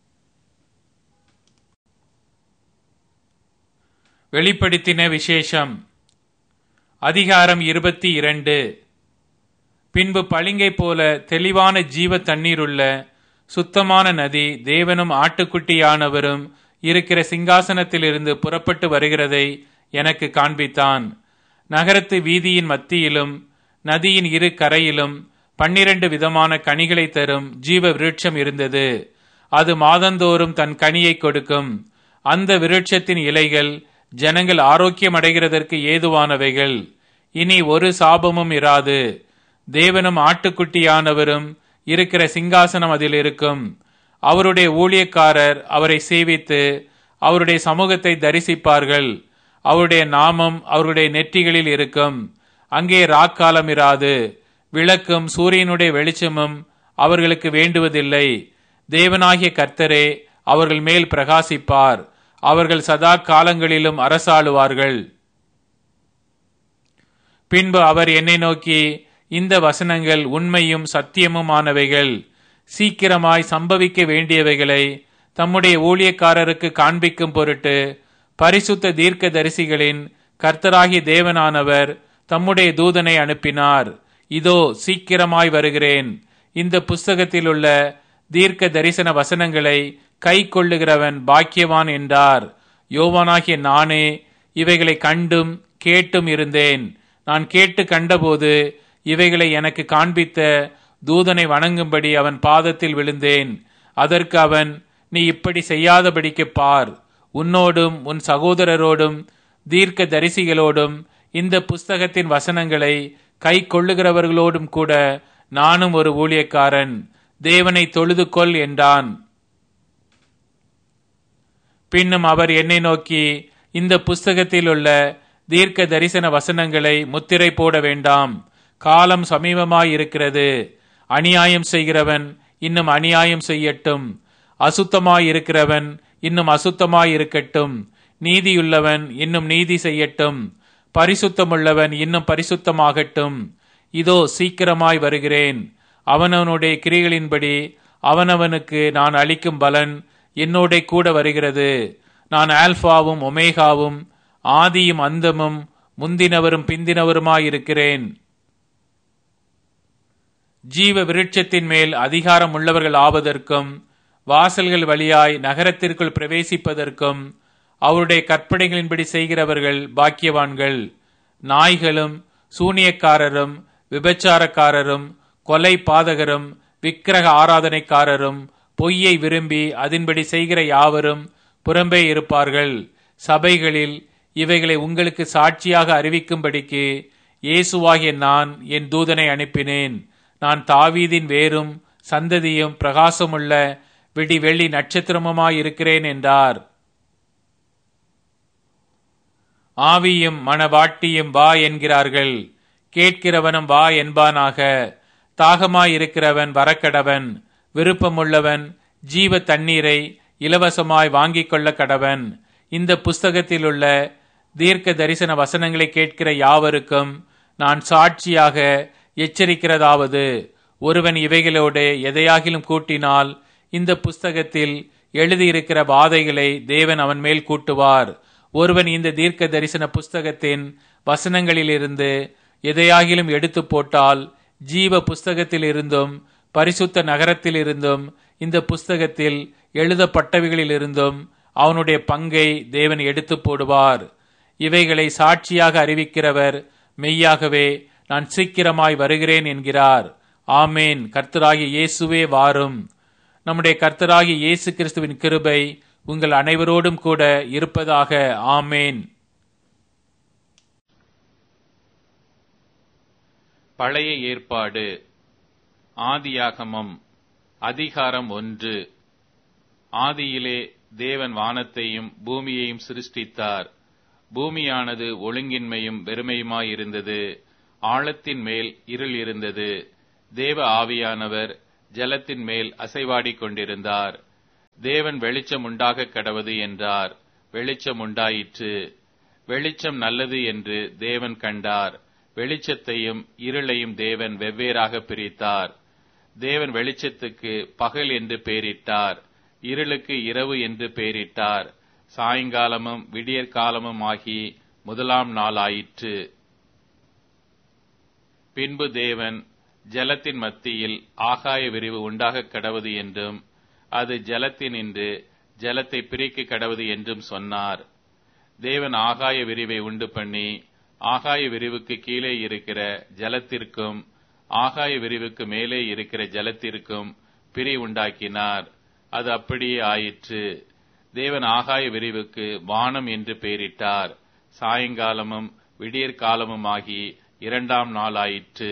வெளிப்படுத்தின விசேஷம் அதிகாரம் இருபத்தி இரண்டு பின்பு பளிங்கை போல தெளிவான ஜீவ தண்ணீருள்ள சுத்தமான நதி தேவனும் ஆட்டுக்குட்டியானவரும் இருக்கிற சிங்காசனத்திலிருந்து புறப்பட்டு வருகிறதை எனக்கு காண்பித்தான் நகரத்து வீதியின் மத்தியிலும் நதியின் இரு கரையிலும் பன்னிரண்டு விதமான கனிகளை தரும் ஜீவ விருட்சம் இருந்தது அது மாதந்தோறும் தன் கனியை கொடுக்கும் அந்த விருட்சத்தின் இலைகள் ஜனங்கள் ஆரோக்கியம் அடைகிறதற்கு ஏதுவானவைகள் இனி ஒரு சாபமும் இராது தேவனும் ஆட்டுக்குட்டியானவரும் இருக்கிற சிங்காசனம் அதில் இருக்கும் அவருடைய ஊழியக்காரர் அவரை சேவித்து அவருடைய சமூகத்தை தரிசிப்பார்கள் அவருடைய நாமம் அவருடைய நெற்றிகளில் இருக்கும் அங்கே ராக்காலம் இராது விளக்கும் சூரியனுடைய வெளிச்சமும் அவர்களுக்கு வேண்டுவதில்லை தேவனாகிய கர்த்தரே அவர்கள் மேல் பிரகாசிப்பார் அவர்கள் சதா காலங்களிலும் அரசாளுவார்கள் பின்பு அவர் என்னை நோக்கி இந்த வசனங்கள் உண்மையும் சத்தியமுமானவைகள் சீக்கிரமாய் சம்பவிக்க வேண்டியவைகளை தம்முடைய ஊழியக்காரருக்கு காண்பிக்கும் பொருட்டு பரிசுத்த தீர்க்க தரிசிகளின் கர்த்தராகிய தேவனானவர் தம்முடைய தூதனை அனுப்பினார் இதோ சீக்கிரமாய் வருகிறேன் இந்த புஸ்தகத்தில் உள்ள தீர்க்க தரிசன வசனங்களை கை கொள்ளுகிறவன் பாக்கியவான் என்றார் யோவானாகிய நானே இவைகளை கண்டும் கேட்டும் இருந்தேன் நான் கேட்டு கண்டபோது இவைகளை எனக்கு காண்பித்த தூதனை வணங்கும்படி அவன் பாதத்தில் விழுந்தேன் அதற்கு அவன் நீ இப்படி செய்யாதபடிக்கு பார் உன்னோடும் உன் சகோதரரோடும் தீர்க்க தரிசிகளோடும் இந்த புஸ்தகத்தின் வசனங்களை கை கொள்ளுகிறவர்களோடும் கூட நானும் ஒரு ஊழியக்காரன் தேவனை தொழுது கொள் என்றான் பின்னும் அவர் என்னை நோக்கி இந்த புஸ்தகத்தில் உள்ள தீர்க்க தரிசன வசனங்களை முத்திரை போட வேண்டாம் காலம் சமீபமாய் இருக்கிறது அநியாயம் செய்கிறவன் இன்னும் அநியாயம் செய்யட்டும் அசுத்தமாய் இருக்கிறவன் இன்னும் அசுத்தமாய் இருக்கட்டும் நீதியுள்ளவன் இன்னும் நீதி செய்யட்டும் பரிசுத்தமுள்ளவன் இன்னும் பரிசுத்தமாகட்டும் இதோ சீக்கிரமாய் வருகிறேன் அவனவனுடைய கிரிகளின்படி அவனவனுக்கு நான் அளிக்கும் பலன் என்னோட கூட வருகிறது நான் ஆல்பாவும் ஒமேகாவும் ஆதியும் அந்தமும் முந்தினவரும் பிந்தினவருமாயிருக்கிறேன் ஜீவ விருட்சத்தின் மேல் அதிகாரம் உள்ளவர்கள் ஆவதற்கும் வாசல்கள் வழியாய் நகரத்திற்குள் பிரவேசிப்பதற்கும் அவருடைய கற்பனைகளின்படி செய்கிறவர்கள் பாக்கியவான்கள் நாய்களும் சூனியக்காரரும் விபச்சாரக்காரரும் கொலை பாதகரும் விக்கிரக ஆராதனைக்காரரும் பொய்யை விரும்பி அதன்படி செய்கிற யாவரும் புறம்பே இருப்பார்கள் சபைகளில் இவைகளை உங்களுக்கு சாட்சியாக அறிவிக்கும்படிக்கு இயேசுவாகிய நான் என் தூதனை அனுப்பினேன் நான் தாவீதின் வேரும் சந்ததியும் பிரகாசமுள்ள விடி வெள்ளி நட்சத்திரமுமாயிருக்கிறேன் என்றார் ஆவியும் மனவாட்டியும் வா என்கிறார்கள் கேட்கிறவனும் வா என்பானாக தாகமாயிருக்கிறவன் வரக்கடவன் விருப்பமுள்ளவன் ஜீவ தண்ணீரை இலவசமாய் வாங்கிக் கொள்ள கடவன் இந்த புஸ்தகத்தில் உள்ள தீர்க்க தரிசன வசனங்களை கேட்கிற யாவருக்கும் நான் சாட்சியாக எச்சரிக்கிறதாவது ஒருவன் இவைகளோடு எதையாகிலும் கூட்டினால் இந்த புஸ்தகத்தில் எழுதியிருக்கிற வாதைகளை தேவன் அவன் மேல் கூட்டுவார் ஒருவன் இந்த தீர்க்க தரிசன புஸ்தகத்தின் வசனங்களிலிருந்து எதையாகிலும் எடுத்து போட்டால் ஜீவ புஸ்தகத்தில் இருந்தும் பரிசுத்த நகரத்தில் இருந்தும் இந்த புஸ்தகத்தில் எழுதப்பட்டவைகளில் இருந்தும் அவனுடைய பங்கை தேவன் எடுத்து போடுவார் இவைகளை சாட்சியாக அறிவிக்கிறவர் மெய்யாகவே நான் சீக்கிரமாய் வருகிறேன் என்கிறார் ஆமேன் கர்த்தராகிய இயேசுவே வாரும் நம்முடைய கர்த்தராகிய இயேசு கிறிஸ்துவின் கிருபை உங்கள் அனைவரோடும் கூட இருப்பதாக ஆமேன் பழைய ஏற்பாடு ஆதியாகமம் அதிகாரம் ஒன்று ஆதியிலே தேவன் வானத்தையும் பூமியையும் சிருஷ்டித்தார் பூமியானது ஒழுங்கின்மையும் வெறுமையுமாயிருந்தது ஆழத்தின் மேல் இருள் இருந்தது தேவ ஆவியானவர் ஜலத்தின் மேல் அசைவாடிக் கொண்டிருந்தார் தேவன் வெளிச்சம் உண்டாக கடவது என்றார் வெளிச்சம் உண்டாயிற்று வெளிச்சம் நல்லது என்று தேவன் கண்டார் வெளிச்சத்தையும் இருளையும் தேவன் வெவ்வேறாக பிரித்தார் தேவன் வெளிச்சத்துக்கு பகல் என்று பெயரிட்டார் இருளுக்கு இரவு என்று பெயரிட்டார் சாயங்காலமும் விடியற்காலமும் ஆகி முதலாம் நாள் ஆயிற்று பின்பு தேவன் ஜலத்தின் மத்தியில் ஆகாய விரிவு உண்டாக கடவது என்றும் அது ஜலத்தினின்று ஜலத்தை பிரிக்க கடவது என்றும் சொன்னார் தேவன் ஆகாய விரிவை உண்டு பண்ணி ஆகாய விரிவுக்கு கீழே இருக்கிற ஜலத்திற்கும் ஆகாய விரிவுக்கு மேலே இருக்கிற ஜலத்திற்கும் பிரி உண்டாக்கினார் அது அப்படியே ஆயிற்று தேவன் ஆகாய விரிவுக்கு வானம் என்று பெயரிட்டார் சாயங்காலமும் விடியற்காலமும் ஆகி இரண்டாம் நாள் ஆயிற்று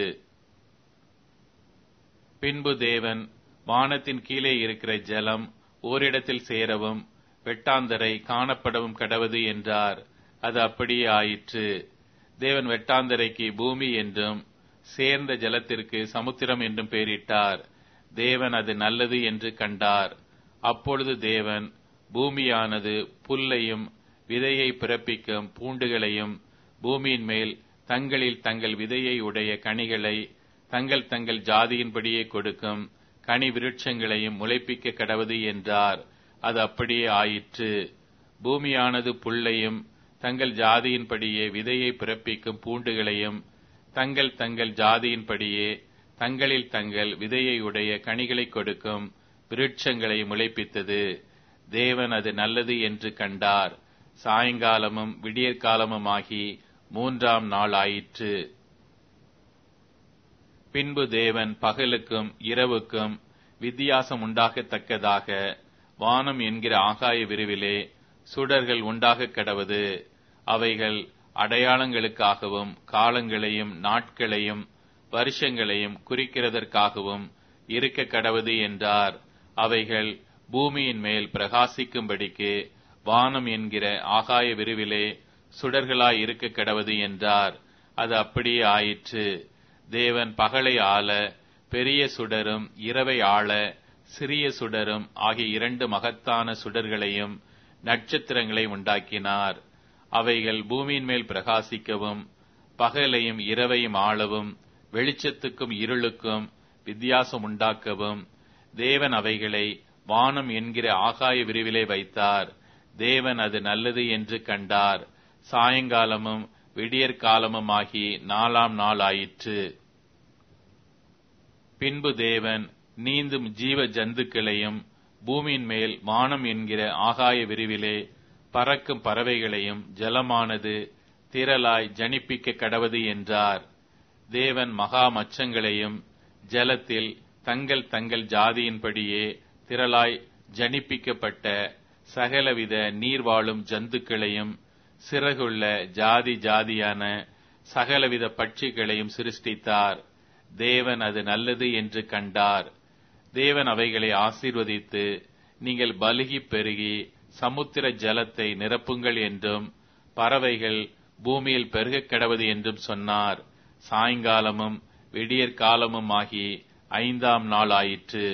பின்பு தேவன் வானத்தின் கீழே இருக்கிற ஜலம் ஓரிடத்தில் சேரவும் வெட்டாந்தரை காணப்படவும் கடவது என்றார் அது அப்படியே ஆயிற்று தேவன் வெட்டாந்தரைக்கு பூமி என்றும் சேர்ந்த ஜலத்திற்கு சமுத்திரம் என்றும் பெயரிட்டார் தேவன் அது நல்லது என்று கண்டார் அப்பொழுது தேவன் பூமியானது புல்லையும் விதையை பிறப்பிக்கும் பூண்டுகளையும் பூமியின் மேல் தங்களில் தங்கள் விதையை உடைய கனிகளை தங்கள் தங்கள் ஜாதியின்படியே கொடுக்கும் கனி விருட்சங்களையும் முளைப்பிக்க கடவது என்றார் அது அப்படியே ஆயிற்று பூமியானது புல்லையும் தங்கள் ஜாதியின்படியே விதையை பிறப்பிக்கும் பூண்டுகளையும் தங்கள் தங்கள் ஜாதியின்படியே தங்களில் தங்கள் விதையை உடைய கனிகளை கொடுக்கும் விருட்சங்களை முளைப்பித்தது தேவன் அது நல்லது என்று கண்டார் சாயங்காலமும் விடியற்காலமுமாகி மூன்றாம் நாள் ஆயிற்று பின்பு தேவன் பகலுக்கும் இரவுக்கும் வித்தியாசம் உண்டாகத்தக்கதாக வானம் என்கிற ஆகாய விரிவிலே சுடர்கள் உண்டாக கடவது அவைகள் அடையாளங்களுக்காகவும் காலங்களையும் நாட்களையும் வருஷங்களையும் குறிக்கிறதற்காகவும் இருக்க கடவது என்றார் அவைகள் பூமியின் மேல் பிரகாசிக்கும்படிக்கு வானம் என்கிற ஆகாய விரிவிலே சுடர்களாய் இருக்க கடவது என்றார் அது அப்படியே ஆயிற்று தேவன் பகலை ஆள பெரிய சுடரும் இரவை ஆள சிறிய சுடரும் ஆகிய இரண்டு மகத்தான சுடர்களையும் நட்சத்திரங்களை உண்டாக்கினார் அவைகள் பூமியின் மேல் பிரகாசிக்கவும் பகலையும் இரவையும் ஆளவும் வெளிச்சத்துக்கும் இருளுக்கும் வித்தியாசம் உண்டாக்கவும் தேவன் அவைகளை வானம் என்கிற ஆகாய விரிவிலே வைத்தார் தேவன் அது நல்லது என்று கண்டார் சாயங்காலமும் விடியற்காலமும் ஆகி நாலாம் நாள் ஆயிற்று பின்பு தேவன் நீந்தும் ஜீவ ஜந்துக்களையும் பூமியின் மேல் வானம் என்கிற ஆகாய விரிவிலே பறக்கும் பறவைகளையும் ஜலமானது திரளாய் ஜனிப்பிக்க கடவது என்றார் தேவன் மகா மச்சங்களையும் ஜலத்தில் தங்கள் தங்கள் ஜாதியின்படியே திரளாய் ஜனிப்பிக்கப்பட்ட சகலவித நீர்வாழும் ஜந்துக்களையும் சிறகுள்ள ஜாதி ஜாதியான சகலவித பட்சிகளையும் சிருஷ்டித்தார் தேவன் அது நல்லது என்று கண்டார் தேவன் அவைகளை ஆசீர்வதித்து நீங்கள் பலுகி பெருகி சமுத்திர ஜலத்தை நிரப்புங்கள் என்றும் பறவைகள் பூமியில் பெருகக் கடவது என்றும் சொன்னார் சாயங்காலமும் விடியற்காலமும் ஆகி ஐந்தாம் நாள் ஆயிற்று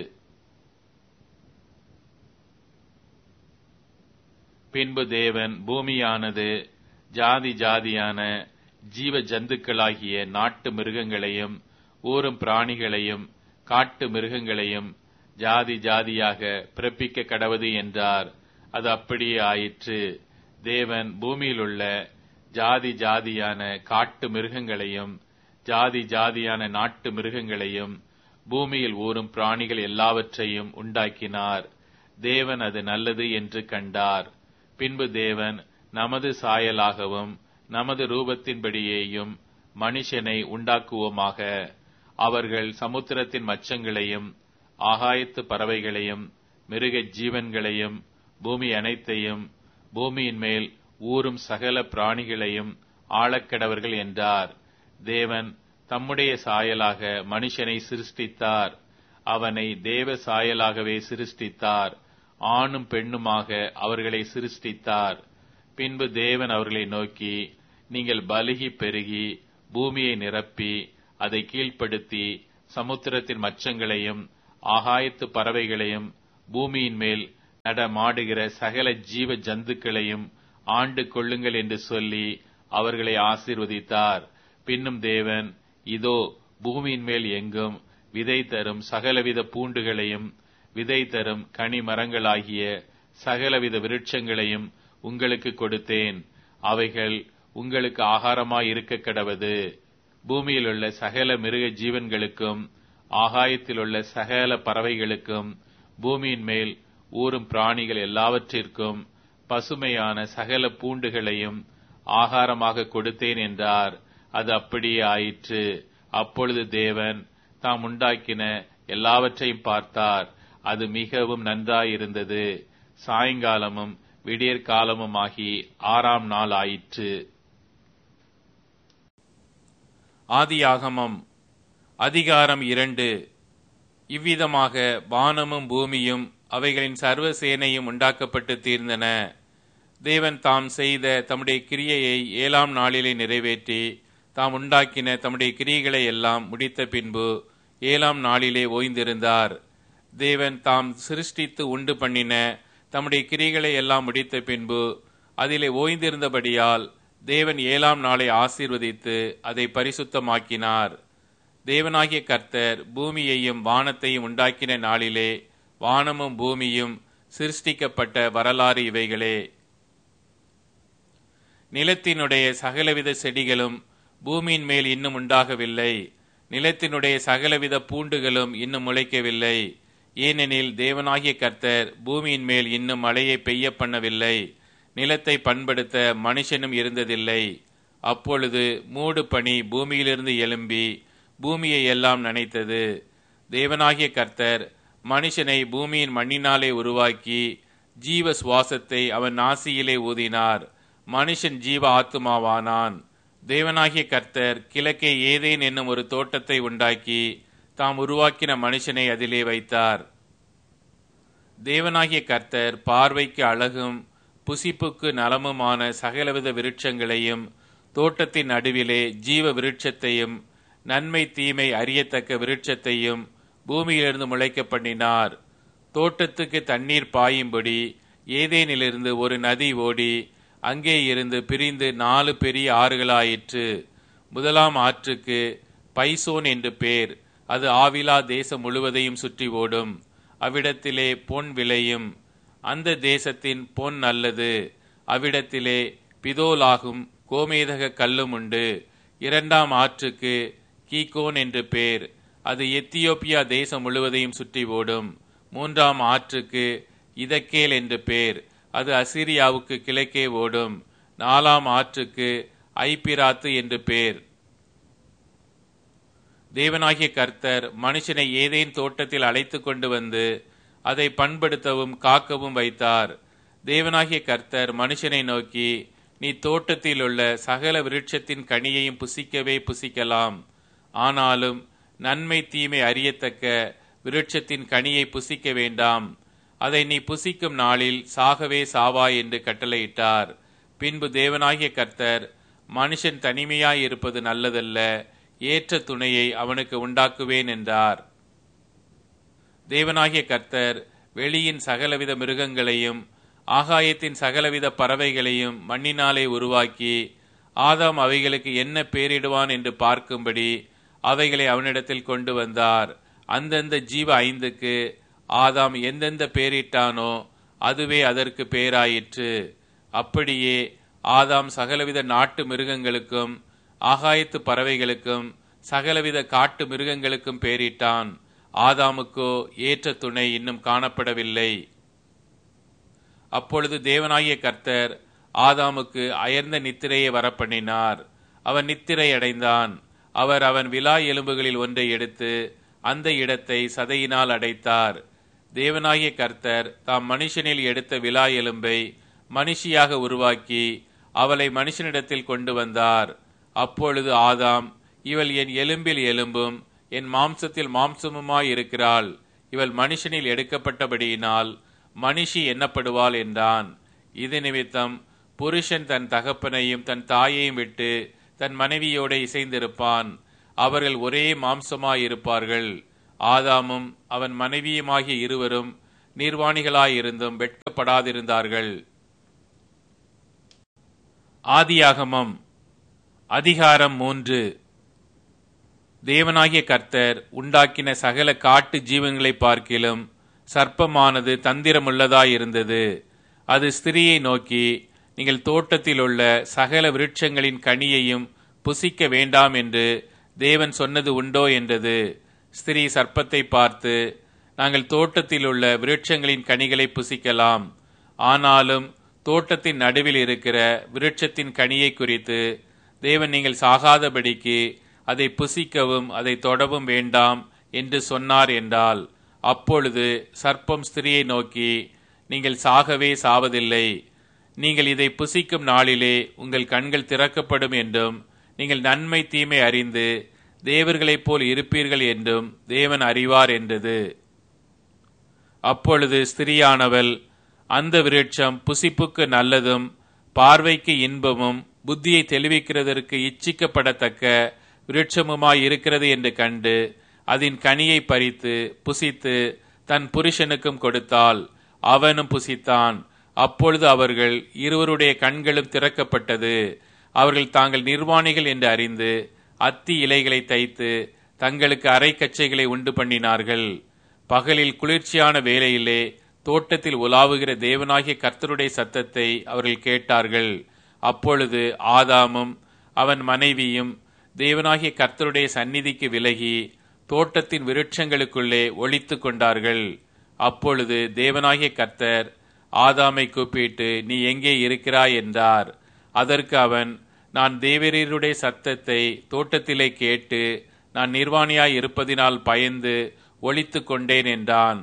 பின்பு தேவன் பூமியானது ஜாதி ஜாதியான ஜீவ ஜந்துக்களாகிய நாட்டு மிருகங்களையும் ஊரும் பிராணிகளையும் காட்டு மிருகங்களையும் ஜாதி ஜாதியாக பிறப்பிக்க கடவது என்றார் அது அப்படியே ஆயிற்று தேவன் பூமியிலுள்ள ஜாதி ஜாதியான காட்டு மிருகங்களையும் ஜாதி ஜாதியான நாட்டு மிருகங்களையும் பூமியில் ஊறும் பிராணிகள் எல்லாவற்றையும் உண்டாக்கினார் தேவன் அது நல்லது என்று கண்டார் பின்பு தேவன் நமது சாயலாகவும் நமது ரூபத்தின்படியேயும் மனுஷனை உண்டாக்குவோமாக அவர்கள் சமுத்திரத்தின் மச்சங்களையும் ஆகாயத்து பறவைகளையும் மிருக ஜீவன்களையும் பூமி அனைத்தையும் பூமியின் மேல் ஊறும் சகல பிராணிகளையும் ஆளக்கடவர்கள் என்றார் தேவன் தம்முடைய சாயலாக மனுஷனை சிருஷ்டித்தார் அவனை தேவ சாயலாகவே சிருஷ்டித்தார் ஆணும் பெண்ணுமாக அவர்களை சிருஷ்டித்தார் பின்பு தேவன் அவர்களை நோக்கி நீங்கள் பலுகி பெருகி பூமியை நிரப்பி அதை கீழ்ப்படுத்தி சமுத்திரத்தின் மச்சங்களையும் ஆகாயத்து பறவைகளையும் பூமியின் மேல் நடமாடுகிற சகல ஜீவ ஜந்துக்களையும் ஆண்டு கொள்ளுங்கள் என்று சொல்லி அவர்களை ஆசீர்வதித்தார் பின்னும் தேவன் இதோ பூமியின் மேல் எங்கும் விதை தரும் சகலவித பூண்டுகளையும் விதை தரும் கனி மரங்களாகிய சகலவித விருட்சங்களையும் உங்களுக்கு கொடுத்தேன் அவைகள் உங்களுக்கு ஆகாரமாய் இருக்க கடவது பூமியில் உள்ள சகல மிருக ஜீவன்களுக்கும் ஆகாயத்தில் உள்ள சகல பறவைகளுக்கும் பூமியின் மேல் ஊறும் பிராணிகள் எல்லாவற்றிற்கும் பசுமையான சகல பூண்டுகளையும் ஆகாரமாக கொடுத்தேன் என்றார் அது அப்படியே ஆயிற்று அப்பொழுது தேவன் தாம் உண்டாக்கின எல்லாவற்றையும் பார்த்தார் அது மிகவும் நன்றாயிருந்தது சாயங்காலமும் விடியற்காலமும் ஆகி ஆறாம் நாள் ஆயிற்று ஆதியாகமம் அதிகாரம் இரண்டு இவ்விதமாக வானமும் பூமியும் அவைகளின் சர்வ சேனையும் உண்டாக்கப்பட்டு தீர்ந்தன தேவன் தாம் செய்த தம்முடைய கிரியையை ஏழாம் நாளிலே நிறைவேற்றி தாம் உண்டாக்கின தம்முடைய கிரியைகளை எல்லாம் முடித்த பின்பு ஏழாம் நாளிலே ஓய்ந்திருந்தார் தேவன் தாம் சிருஷ்டித்து உண்டு பண்ணின தம்முடைய கிரிகளை எல்லாம் முடித்த பின்பு அதிலே ஓய்ந்திருந்தபடியால் தேவன் ஏழாம் நாளை ஆசீர்வதித்து அதை பரிசுத்தமாக்கினார் தேவனாகிய கர்த்தர் பூமியையும் வானத்தையும் உண்டாக்கின நாளிலே வானமும் பூமியும் சிருஷ்டிக்கப்பட்ட வரலாறு இவைகளே நிலத்தினுடைய சகலவித செடிகளும் பூமியின் மேல் இன்னும் உண்டாகவில்லை நிலத்தினுடைய சகலவித பூண்டுகளும் இன்னும் முளைக்கவில்லை ஏனெனில் தேவனாகிய கர்த்தர் பூமியின் மேல் இன்னும் மழையை பெய்ய பண்ணவில்லை நிலத்தை பண்படுத்த மனுஷனும் இருந்ததில்லை அப்பொழுது மூடு பனி பூமியிலிருந்து எழும்பி பூமியை எல்லாம் நனைத்தது தேவனாகிய கர்த்தர் மனுஷனை பூமியின் மண்ணினாலே உருவாக்கி ஜீவ சுவாசத்தை அவன் நாசியிலே ஊதினார் மனுஷன் ஜீவ ஆத்துமாவானான் தேவனாகிய கர்த்தர் கிழக்கே ஏதேன் என்னும் ஒரு தோட்டத்தை உண்டாக்கி தாம் உருவாக்கின மனுஷனை அதிலே வைத்தார் தேவனாகிய கர்த்தர் பார்வைக்கு அழகும் புசிப்புக்கு நலமுமான சகலவித விருட்சங்களையும் தோட்டத்தின் நடுவிலே ஜீவ விருட்சத்தையும் நன்மை தீமை அறியத்தக்க விருட்சத்தையும் பூமியிலிருந்து முளைக்க பண்ணினார் தோட்டத்துக்கு தண்ணீர் பாயும்படி ஏதேனிலிருந்து ஒரு நதி ஓடி அங்கே இருந்து பிரிந்து நாலு பெரிய ஆறுகளாயிற்று முதலாம் ஆற்றுக்கு பைசோன் என்று பேர் அது ஆவிலா தேசம் முழுவதையும் சுற்றி ஓடும் அவ்விடத்திலே பொன் விளையும் அந்த தேசத்தின் பொன் நல்லது அவ்விடத்திலே பிதோலாகும் கோமேதக கல்லும் உண்டு இரண்டாம் ஆற்றுக்கு கீகோன் என்று பேர் அது எத்தியோப்பியா தேசம் முழுவதையும் சுற்றி ஓடும் மூன்றாம் ஆற்றுக்கு இதக்கேல் என்று பேர் அது அசிரியாவுக்கு கிழக்கே ஓடும் நாலாம் ஆற்றுக்கு ஐபிராத்து என்று பேர் தேவனாகிய கர்த்தர் மனுஷனை ஏதேன் தோட்டத்தில் அழைத்து கொண்டு வந்து அதை பண்படுத்தவும் காக்கவும் வைத்தார் தேவனாகிய கர்த்தர் மனுஷனை நோக்கி நீ தோட்டத்தில் உள்ள சகல விருட்சத்தின் கனியையும் புசிக்கவே புசிக்கலாம் ஆனாலும் நன்மை தீமை அறியத்தக்க விருட்சத்தின் கனியை புசிக்க வேண்டாம் அதை நீ புசிக்கும் நாளில் சாகவே சாவாய் என்று கட்டளையிட்டார் பின்பு தேவனாகிய கர்த்தர் மனுஷன் தனிமையாய் இருப்பது நல்லதல்ல ஏற்ற துணையை அவனுக்கு உண்டாக்குவேன் என்றார் தேவனாகிய கர்த்தர் வெளியின் சகலவித மிருகங்களையும் ஆகாயத்தின் சகலவித பறவைகளையும் மண்ணினாலே உருவாக்கி ஆதாம் அவைகளுக்கு என்ன பேரிடுவான் என்று பார்க்கும்படி அவைகளை அவனிடத்தில் கொண்டு வந்தார் அந்தந்த ஜீவ ஐந்துக்கு ஆதாம் எந்தெந்த பேரிட்டானோ அதுவே அதற்கு பேராயிற்று அப்படியே ஆதாம் சகலவித நாட்டு மிருகங்களுக்கும் ஆகாயத்து பறவைகளுக்கும் சகலவித காட்டு மிருகங்களுக்கும் பேரிட்டான் ஆதாமுக்கோ ஏற்ற துணை இன்னும் காணப்படவில்லை அப்பொழுது தேவனாகிய கர்த்தர் ஆதாமுக்கு அயர்ந்த நித்திரையை வரப்பண்ணினார் அவன் நித்திரை அடைந்தான் அவர் அவன் விலா எலும்புகளில் ஒன்றை எடுத்து அந்த இடத்தை சதையினால் அடைத்தார் தேவனாகிய கர்த்தர் தாம் மனுஷனில் எடுத்த விலா எலும்பை மனுஷியாக உருவாக்கி அவளை மனுஷனிடத்தில் கொண்டு வந்தார் அப்பொழுது ஆதாம் இவள் என் எலும்பில் எலும்பும் என் மாம்சத்தில் மாம்சமுமாய் இருக்கிறாள் இவள் மனுஷனில் எடுக்கப்பட்டபடியினால் மனுஷி எண்ணப்படுவாள் என்றான் இது நிமித்தம் புருஷன் தன் தகப்பனையும் தன் தாயையும் விட்டு தன் மனைவியோட இசைந்திருப்பான் அவர்கள் ஒரே மாம்சமாயிருப்பார்கள் ஆதாமும் அவன் மனைவியுமாகிய இருவரும் நிர்வாணிகளாயிருந்தும் வெட்கப்படாதிருந்தார்கள் ஆதியாகமம் அதிகாரம் மூன்று தேவனாகிய கர்த்தர் உண்டாக்கின சகல காட்டு ஜீவன்களை பார்க்கிலும் சர்ப்பமானது தந்திரமுள்ளதாயிருந்தது அது ஸ்திரியை நோக்கி நீங்கள் தோட்டத்தில் உள்ள சகல விருட்சங்களின் கனியையும் புசிக்க வேண்டாம் என்று தேவன் சொன்னது உண்டோ என்றது ஸ்திரீ சர்ப்பத்தை பார்த்து நாங்கள் தோட்டத்தில் உள்ள விருட்சங்களின் கனிகளை புசிக்கலாம் ஆனாலும் தோட்டத்தின் நடுவில் இருக்கிற விருட்சத்தின் கனியை குறித்து தேவன் நீங்கள் சாகாதபடிக்கு அதை புசிக்கவும் அதை தொடவும் வேண்டாம் என்று சொன்னார் என்றால் அப்பொழுது சர்ப்பம் ஸ்திரியை நோக்கி நீங்கள் சாகவே சாவதில்லை நீங்கள் இதை புசிக்கும் நாளிலே உங்கள் கண்கள் திறக்கப்படும் என்றும் நீங்கள் நன்மை தீமை அறிந்து தேவர்களைப் போல் இருப்பீர்கள் என்றும் தேவன் அறிவார் என்றது அப்பொழுது ஸ்திரியானவள் அந்த விருட்சம் புசிப்புக்கு நல்லதும் பார்வைக்கு இன்பமும் புத்தியை தெளிவிக்கிறதற்கு இச்சிக்கப்படத்தக்க விருட்சமுமாய் இருக்கிறது என்று கண்டு அதன் கனியை பறித்து புசித்து தன் புருஷனுக்கும் கொடுத்தால் அவனும் புசித்தான் அப்பொழுது அவர்கள் இருவருடைய கண்களும் திறக்கப்பட்டது அவர்கள் தாங்கள் நிர்வாணிகள் என்று அறிந்து அத்தி இலைகளை தைத்து தங்களுக்கு அரைக்கச்சைகளை உண்டு பண்ணினார்கள் பகலில் குளிர்ச்சியான வேளையிலே தோட்டத்தில் உலாவுகிற தேவனாகிய கர்த்தருடைய சத்தத்தை அவர்கள் கேட்டார்கள் அப்பொழுது ஆதாமும் அவன் மனைவியும் தேவனாகிய கர்த்தருடைய சந்நிதிக்கு விலகி தோட்டத்தின் விருட்சங்களுக்குள்ளே ஒளித்து கொண்டார்கள் அப்பொழுது தேவனாகிய கர்த்தர் ஆதாமை கூப்பிட்டு நீ எங்கே இருக்கிறாய் என்றார் அதற்கு அவன் நான் தேவரீருடைய சத்தத்தை தோட்டத்திலே கேட்டு நான் நிர்வாணியாய் இருப்பதினால் பயந்து ஒளித்து கொண்டேன் என்றான்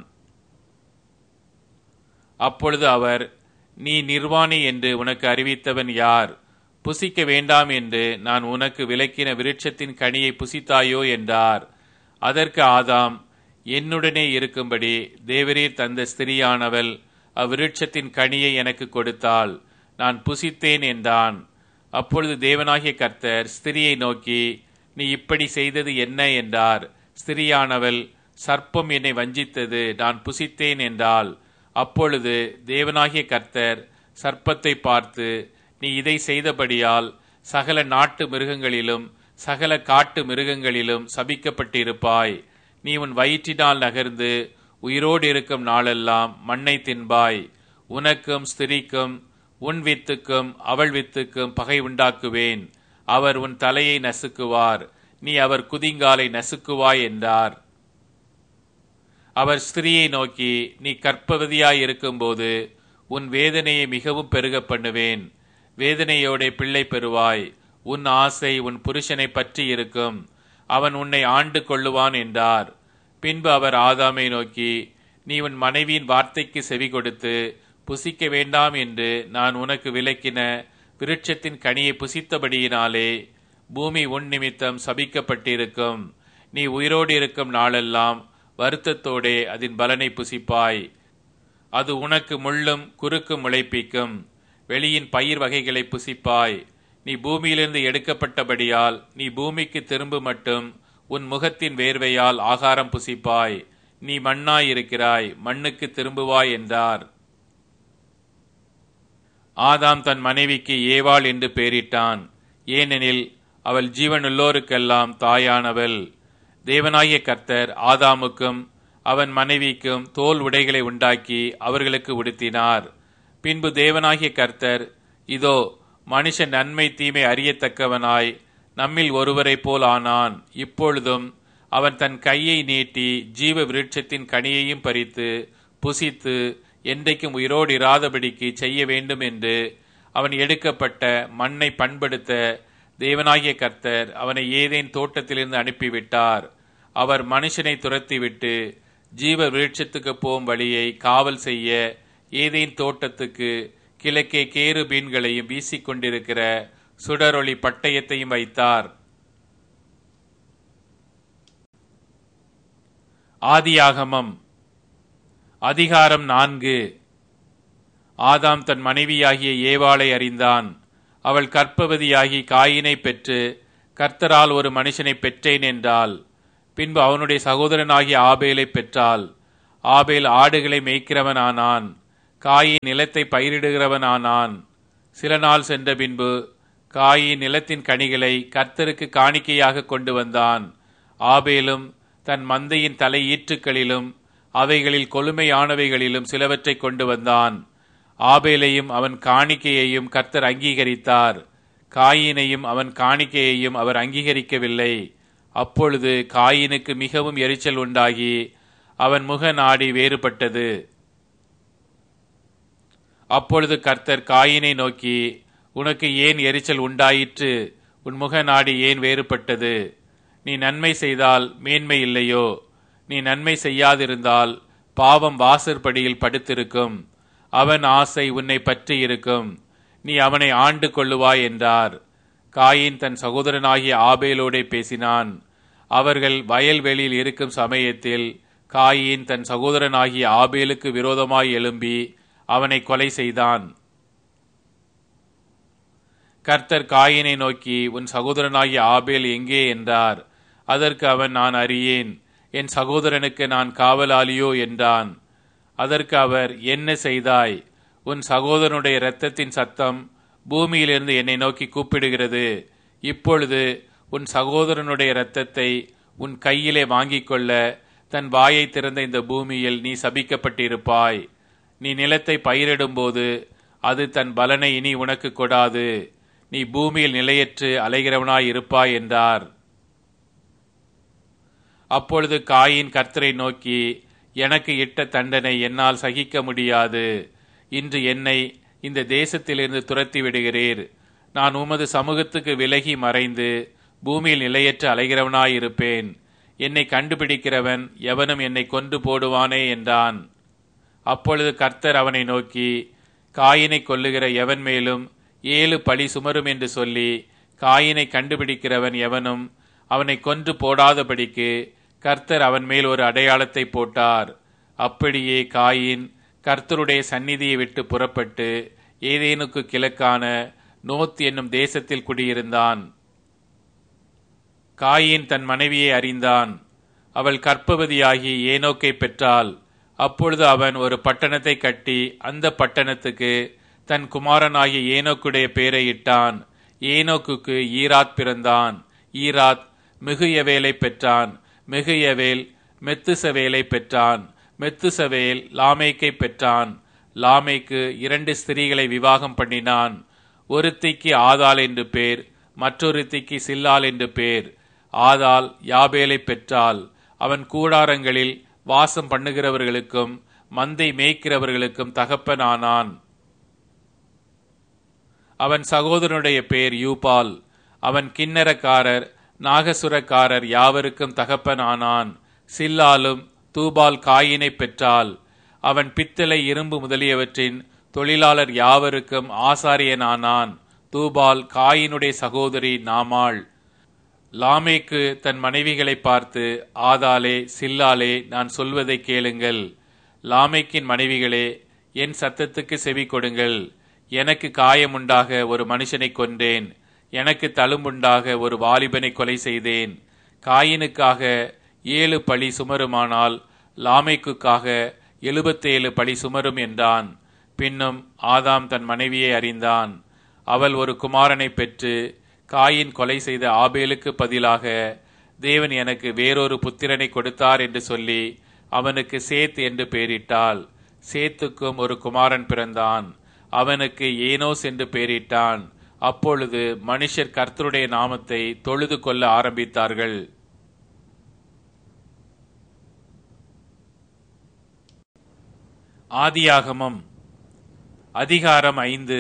அப்பொழுது அவர் நீ நிர்வாணி என்று உனக்கு அறிவித்தவன் யார் புசிக்க வேண்டாம் என்று நான் உனக்கு விலக்கின விருட்சத்தின் கனியை புசித்தாயோ என்றார் அதற்கு ஆதாம் என்னுடனே இருக்கும்படி தேவரீர் தந்த ஸ்திரியானவள் அவ்விருட்சத்தின் கனியை எனக்கு கொடுத்தாள் நான் புசித்தேன் என்றான் அப்பொழுது தேவனாகிய கர்த்தர் ஸ்திரியை நோக்கி நீ இப்படி செய்தது என்ன என்றார் ஸ்திரியானவள் சர்ப்பம் என்னை வஞ்சித்தது நான் புசித்தேன் என்றால் அப்பொழுது தேவனாகிய கர்த்தர் சர்ப்பத்தை பார்த்து நீ இதை செய்தபடியால் சகல நாட்டு மிருகங்களிலும் சகல காட்டு மிருகங்களிலும் சபிக்கப்பட்டிருப்பாய் நீ உன் வயிற்றினால் நகர்ந்து உயிரோடு இருக்கும் நாளெல்லாம் மண்ணை தின்பாய் உனக்கும் ஸ்திரிக்கும் உன் வித்துக்கும் அவள் வித்துக்கும் பகை உண்டாக்குவேன் அவர் உன் தலையை நசுக்குவார் நீ அவர் குதிங்காலை நசுக்குவாய் என்றார் அவர் ஸ்திரியை நோக்கி நீ கற்பவதியாய் இருக்கும்போது உன் வேதனையை மிகவும் பெருக பண்ணுவேன் வேதனையோட பிள்ளை பெறுவாய் உன் ஆசை உன் புருஷனை பற்றி இருக்கும் அவன் உன்னை ஆண்டு கொள்ளுவான் என்றார் பின்பு அவர் ஆதாமை நோக்கி நீ உன் மனைவியின் வார்த்தைக்கு செவி கொடுத்து புசிக்க வேண்டாம் என்று நான் உனக்கு விலக்கின விருட்சத்தின் கனியை புசித்தபடியினாலே பூமி உன் நிமித்தம் சபிக்கப்பட்டிருக்கும் நீ உயிரோடு இருக்கும் நாளெல்லாம் வருத்தத்தோடே அதன் பலனை புசிப்பாய் அது உனக்கு முள்ளும் குறுக்கும் முளைப்பிக்கும் வெளியின் பயிர் வகைகளை புசிப்பாய் நீ பூமியிலிருந்து எடுக்கப்பட்டபடியால் நீ பூமிக்கு திரும்ப மட்டும் உன் முகத்தின் வேர்வையால் ஆகாரம் புசிப்பாய் நீ மண்ணாயிருக்கிறாய் மண்ணுக்கு திரும்புவாய் என்றார் ஆதாம் தன் மனைவிக்கு ஏவாள் என்று பெயரிட்டான் ஏனெனில் அவள் ஜீவனுள்ளோருக்கெல்லாம் தாயானவள் தேவனாகிய கர்த்தர் ஆதாமுக்கும் அவன் மனைவிக்கும் தோல் உடைகளை உண்டாக்கி அவர்களுக்கு உடுத்தினார் பின்பு தேவனாகிய கர்த்தர் இதோ மனுஷன் நன்மை தீமை அறியத்தக்கவனாய் நம்மில் ஒருவரைப் போல் ஆனான் இப்பொழுதும் அவன் தன் கையை நீட்டி ஜீவ விருட்சத்தின் கனியையும் பறித்து புசித்து என்றைக்கும் உயிரோடு இராதபடிக்கு செய்ய வேண்டும் என்று அவன் எடுக்கப்பட்ட மண்ணை பண்படுத்த தேவனாகிய கர்த்தர் அவனை ஏதேன் தோட்டத்திலிருந்து அனுப்பிவிட்டார் அவர் மனுஷனை துரத்திவிட்டு ஜீவ விருட்சத்துக்கு போகும் வழியை காவல் செய்ய ஏதேன் தோட்டத்துக்கு கிழக்கே கேரு பீன்களையும் வீசிக்கொண்டிருக்கிற சுடரொளி பட்டயத்தையும் வைத்தார் ஆதியாகமம் அதிகாரம் நான்கு ஆதாம் தன் மனைவியாகிய ஏவாளை அறிந்தான் அவள் கற்பவதியாகி காயினை பெற்று கர்த்தரால் ஒரு மனுஷனை பெற்றேன் என்றாள் பின்பு அவனுடைய சகோதரனாகிய ஆபேலை பெற்றாள் ஆபேல் ஆடுகளை மேய்க்கிறவனானான் காயின் நிலத்தை பயிரிடுகிறவனானான் சில நாள் சென்ற பின்பு காயின் நிலத்தின் கனிகளை கர்த்தருக்கு காணிக்கையாக கொண்டு வந்தான் ஆபேலும் தன் மந்தையின் தலை ஈற்றுக்களிலும் அவைகளில் கொழுமையானவைகளிலும் சிலவற்றை கொண்டு வந்தான் ஆபேலையும் அவன் காணிக்கையையும் கர்த்தர் அங்கீகரித்தார் காயினையும் அவன் காணிக்கையையும் அவர் அங்கீகரிக்கவில்லை அப்பொழுது காயினுக்கு மிகவும் எரிச்சல் உண்டாகி அவன் முக நாடி வேறுபட்டது அப்பொழுது கர்த்தர் காயினை நோக்கி உனக்கு ஏன் எரிச்சல் உண்டாயிற்று உன் முக நாடி ஏன் வேறுபட்டது நீ நன்மை செய்தால் மேன்மை இல்லையோ நீ நன்மை செய்யாதிருந்தால் பாவம் வாசற்படியில் படுத்திருக்கும் அவன் ஆசை உன்னை பற்றி இருக்கும் நீ அவனை ஆண்டு கொள்ளுவாய் என்றார் காயின் தன் சகோதரனாகிய ஆபேலோடே பேசினான் அவர்கள் வயல்வெளியில் இருக்கும் சமயத்தில் காயின் தன் சகோதரனாகிய ஆபேலுக்கு விரோதமாய் எழும்பி அவனை கொலை செய்தான் கர்த்தர் காயினை நோக்கி உன் சகோதரனாகிய ஆபேல் எங்கே என்றார் அதற்கு அவன் நான் அறியேன் என் சகோதரனுக்கு நான் காவலாளியோ என்றான் அதற்கு அவர் என்ன செய்தாய் உன் சகோதரனுடைய இரத்தத்தின் சத்தம் பூமியிலிருந்து என்னை நோக்கி கூப்பிடுகிறது இப்பொழுது உன் சகோதரனுடைய இரத்தத்தை உன் கையிலே வாங்கிக் கொள்ள தன் வாயை திறந்த இந்த பூமியில் நீ சபிக்கப்பட்டிருப்பாய் நீ நிலத்தை பயிரிடும்போது அது தன் பலனை இனி உனக்கு கொடாது நீ பூமியில் நிலையற்று அலைகிறவனாய் இருப்பாய் என்றார் அப்பொழுது காயின் கர்த்தரை நோக்கி எனக்கு இட்ட தண்டனை என்னால் சகிக்க முடியாது இன்று என்னை இந்த தேசத்திலிருந்து துரத்தி விடுகிறீர் நான் உமது சமூகத்துக்கு விலகி மறைந்து பூமியில் நிலையற்று அலைகிறவனாயிருப்பேன் என்னை கண்டுபிடிக்கிறவன் எவனும் என்னை கொன்று போடுவானே என்றான் அப்பொழுது கர்த்தர் அவனை நோக்கி காயினை கொல்லுகிற எவன் மேலும் ஏழு பழி சுமரும் என்று சொல்லி காயினை கண்டுபிடிக்கிறவன் எவனும் அவனை கொன்று போடாதபடிக்கு கர்த்தர் அவன் மேல் ஒரு அடையாளத்தை போட்டார் அப்படியே காயின் கர்த்தருடைய சந்நிதியை விட்டு புறப்பட்டு ஏதேனுக்கு கிழக்கான நோத் என்னும் தேசத்தில் குடியிருந்தான் காயின் தன் மனைவியை அறிந்தான் அவள் கற்பவதியாகி ஏனோக்கை பெற்றாள் அப்பொழுது அவன் ஒரு பட்டணத்தை கட்டி அந்த பட்டணத்துக்கு தன் குமாரனாகிய ஏனோக்குடைய பெயரை இட்டான் ஏனோக்குக்கு ஈராத் பிறந்தான் ஈராத் மிகுயவேலை பெற்றான் மிகுயவேல் மெத்துசவேலை பெற்றான் மெத்துசவேல் லாமேக்கை பெற்றான் லாமேக்கு இரண்டு ஸ்திரீகளை விவாகம் பண்ணினான் ஒருத்திக்கு ஆதாள் என்று பேர் மற்றொருத்திக்கு சில்லால் என்று பேர் ஆதாள் யாபேலை பெற்றாள் அவன் கூடாரங்களில் வாசம் பண்ணுகிறவர்களுக்கும் மந்தை மேய்க்கிறவர்களுக்கும் தகப்பனானான் அவன் சகோதரனுடைய பேர் யூபால் அவன் கிண்ணரக்காரர் நாகசுரக்காரர் யாவருக்கும் தகப்பனானான் சில்லாலும் தூபால் காயினை பெற்றால் அவன் பித்தளை இரும்பு முதலியவற்றின் தொழிலாளர் யாவருக்கும் ஆசாரியனானான் தூபால் காயினுடைய சகோதரி நாமாள் லாமேக்கு தன் மனைவிகளை பார்த்து ஆதாலே சில்லாலே நான் சொல்வதை கேளுங்கள் லாமேக்கின் மனைவிகளே என் சத்தத்துக்கு செவி கொடுங்கள் எனக்கு காயமுண்டாக ஒரு மனுஷனை கொன்றேன் எனக்கு தழும்புண்டாக ஒரு வாலிபனை கொலை செய்தேன் காயினுக்காக ஏழு பழி சுமருமானால் லாமைக்குக்காக எழுபத்தேழு பழி சுமரும் என்றான் பின்னும் ஆதாம் தன் மனைவியை அறிந்தான் அவள் ஒரு குமாரனை பெற்று காயின் கொலை செய்த ஆபேலுக்கு பதிலாக தேவன் எனக்கு வேறொரு புத்திரனை கொடுத்தார் என்று சொல்லி அவனுக்கு சேத் என்று பெயரிட்டாள் சேத்துக்கும் ஒரு குமாரன் பிறந்தான் அவனுக்கு ஏனோஸ் என்று பெயரிட்டான் அப்பொழுது மனுஷர் கர்த்தருடைய நாமத்தை தொழுது கொள்ள ஆரம்பித்தார்கள் ஆதியாகமம் அதிகாரம் ஐந்து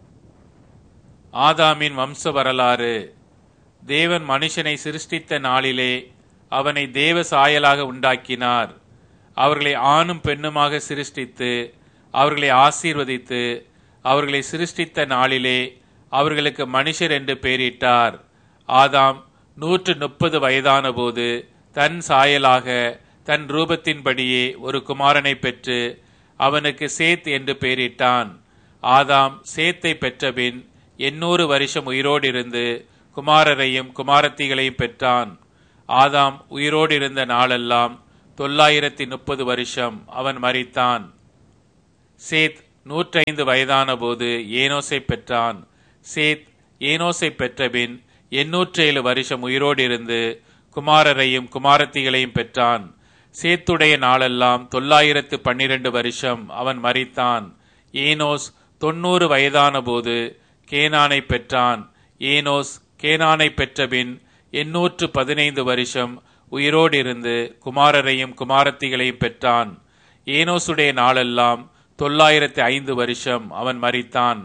ஆதாமின் வம்ச வரலாறு தேவன் மனுஷனை சிருஷ்டித்த நாளிலே அவனை தேவ சாயலாக உண்டாக்கினார் அவர்களை ஆணும் பெண்ணுமாக சிருஷ்டித்து அவர்களை ஆசீர்வதித்து அவர்களை சிருஷ்டித்த நாளிலே அவர்களுக்கு மனுஷர் என்று பெயரிட்டார் ஆதாம் நூற்று முப்பது வயதான போது தன் சாயலாக தன் ரூபத்தின்படியே ஒரு குமாரனை பெற்று அவனுக்கு சேத் என்று பெயரிட்டான் ஆதாம் சேத்தை பெற்றபின் எண்ணூறு வருஷம் உயிரோடு இருந்து குமாரரையும் குமாரத்திகளையும் பெற்றான் ஆதாம் உயிரோடு இருந்த நாளெல்லாம் தொள்ளாயிரத்தி முப்பது வருஷம் அவன் மரித்தான் சேத் நூற்றைந்து வயதான போது ஏனோசை பெற்றான் சேத் ஏனோசை பெற்றபின் எண்ணூற்றேழு வருஷம் உயிரோடு இருந்து குமாரரையும் குமாரத்திகளையும் பெற்றான் சேத்துடைய நாளெல்லாம் தொள்ளாயிரத்து பன்னிரண்டு வருஷம் அவன் மரித்தான் ஏனோஸ் தொன்னூறு வயதான போது கேனானை பெற்றான் ஏனோஸ் கேனானை பெற்றபின் எண்ணூற்று பதினைந்து வருஷம் உயிரோடு இருந்து குமாரரையும் குமாரத்திகளையும் பெற்றான் ஏனோசுடைய நாளெல்லாம் தொள்ளாயிரத்தி ஐந்து வருஷம் அவன் மரித்தான்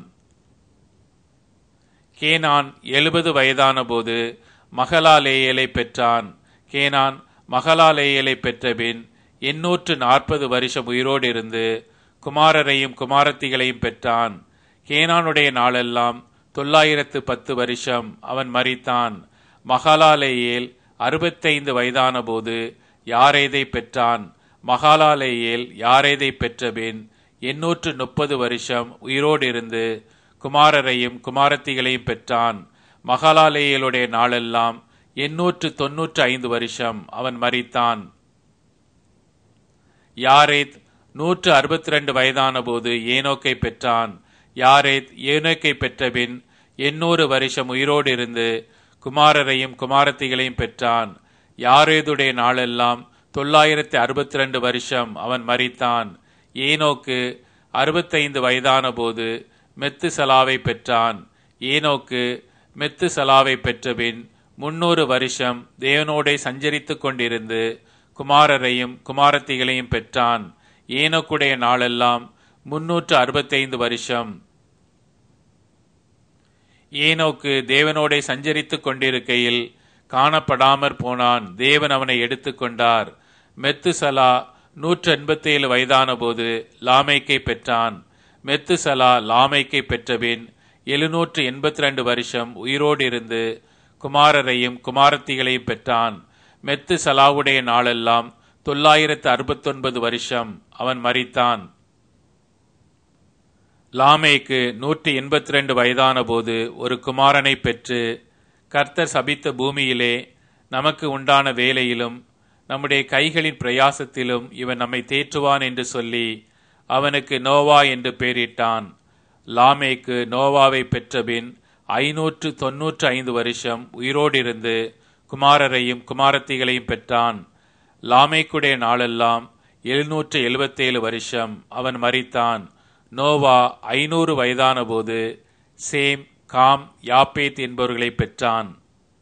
கேனான் எழுபது வயதான போது மகலாலேயலை பெற்றான் கேனான் மகலாலேயலை பெற்றபின் எண்ணூற்று நாற்பது வருஷம் உயிரோடு இருந்து குமாரரையும் குமாரத்திகளையும் பெற்றான் கேனானுடைய நாளெல்லாம் தொள்ளாயிரத்து பத்து வருஷம் அவன் மரித்தான் மகாலாலேயேல் அறுபத்தைந்து வயதான போது யாரேதை பெற்றான் மகாலாலேயேல் யாரேதை பெற்றபின் எண்ணூற்று முப்பது வருஷம் உயிரோடு இருந்து குமாரரையும் குமாரத்திகளையும் பெற்றான் மகாலாலேயலுடைய நாளெல்லாம் எண்ணூற்று தொன்னூற்று ஐந்து வருஷம் அவன் மரித்தான் யாரேத் நூற்று அறுபத்தி ரெண்டு வயதான போது ஏனோக்கை பெற்றான் யாரேத் ஏனோக்கை பெற்றபின் எண்ணூறு வருஷம் உயிரோடு இருந்து குமாரரையும் குமாரத்திகளையும் பெற்றான் யாரேதுடைய நாளெல்லாம் தொள்ளாயிரத்தி அறுபத்தி ரெண்டு வருஷம் அவன் மரித்தான் ஏனோக்கு அறுபத்தைந்து வயதான போது மெத்து சலாவை பெற்றான் ஏனோக்கு மெத்து சலாவை பெற்றபின் முன்னூறு வருஷம் தேவனோடே சஞ்சரித்துக் கொண்டிருந்து குமாரரையும் குமாரத்திகளையும் பெற்றான் ஏனோக்குடைய நாளெல்லாம் முன்னூற்று அறுபத்தைந்து வருஷம் ஏனோக்கு தேவனோடே சஞ்சரித்துக் கொண்டிருக்கையில் காணப்படாமற் போனான் தேவன் அவனை எடுத்துக்கொண்டார் மெத்துசலா நூற்று எண்பத்தி ஏழு வயதான போது லாமைக்கை பெற்றான் மெத்துசலா லாமைக்கை பெற்றபின் எழுநூற்று எண்பத்தி ரெண்டு வருஷம் உயிரோடு இருந்து குமாரரையும் குமாரத்திகளையும் பெற்றான் மெத்து சலாவுடைய நாளெல்லாம் தொள்ளாயிரத்து அறுபத்தொன்பது வருஷம் அவன் மரித்தான் லாமேக்கு நூற்றி எண்பத்தி ரெண்டு வயதான போது ஒரு குமாரனை பெற்று கர்த்தர் சபித்த பூமியிலே நமக்கு உண்டான வேலையிலும் நம்முடைய கைகளின் பிரயாசத்திலும் இவன் நம்மை தேற்றுவான் என்று சொல்லி அவனுக்கு நோவா என்று பெயரிட்டான் லாமேக்கு நோவாவை பெற்றபின் ஐநூற்று தொன்னூற்று ஐந்து வருஷம் உயிரோடு இருந்து குமாரரையும் குமாரத்திகளையும் பெற்றான் லாமேக்குடைய நாளெல்லாம் எழுநூற்று எழுபத்தேழு வருஷம் அவன் மரித்தான் நோவா ஐநூறு வயதான போது சேம் காம் யாப்பேத் என்பவர்களை பெற்றான்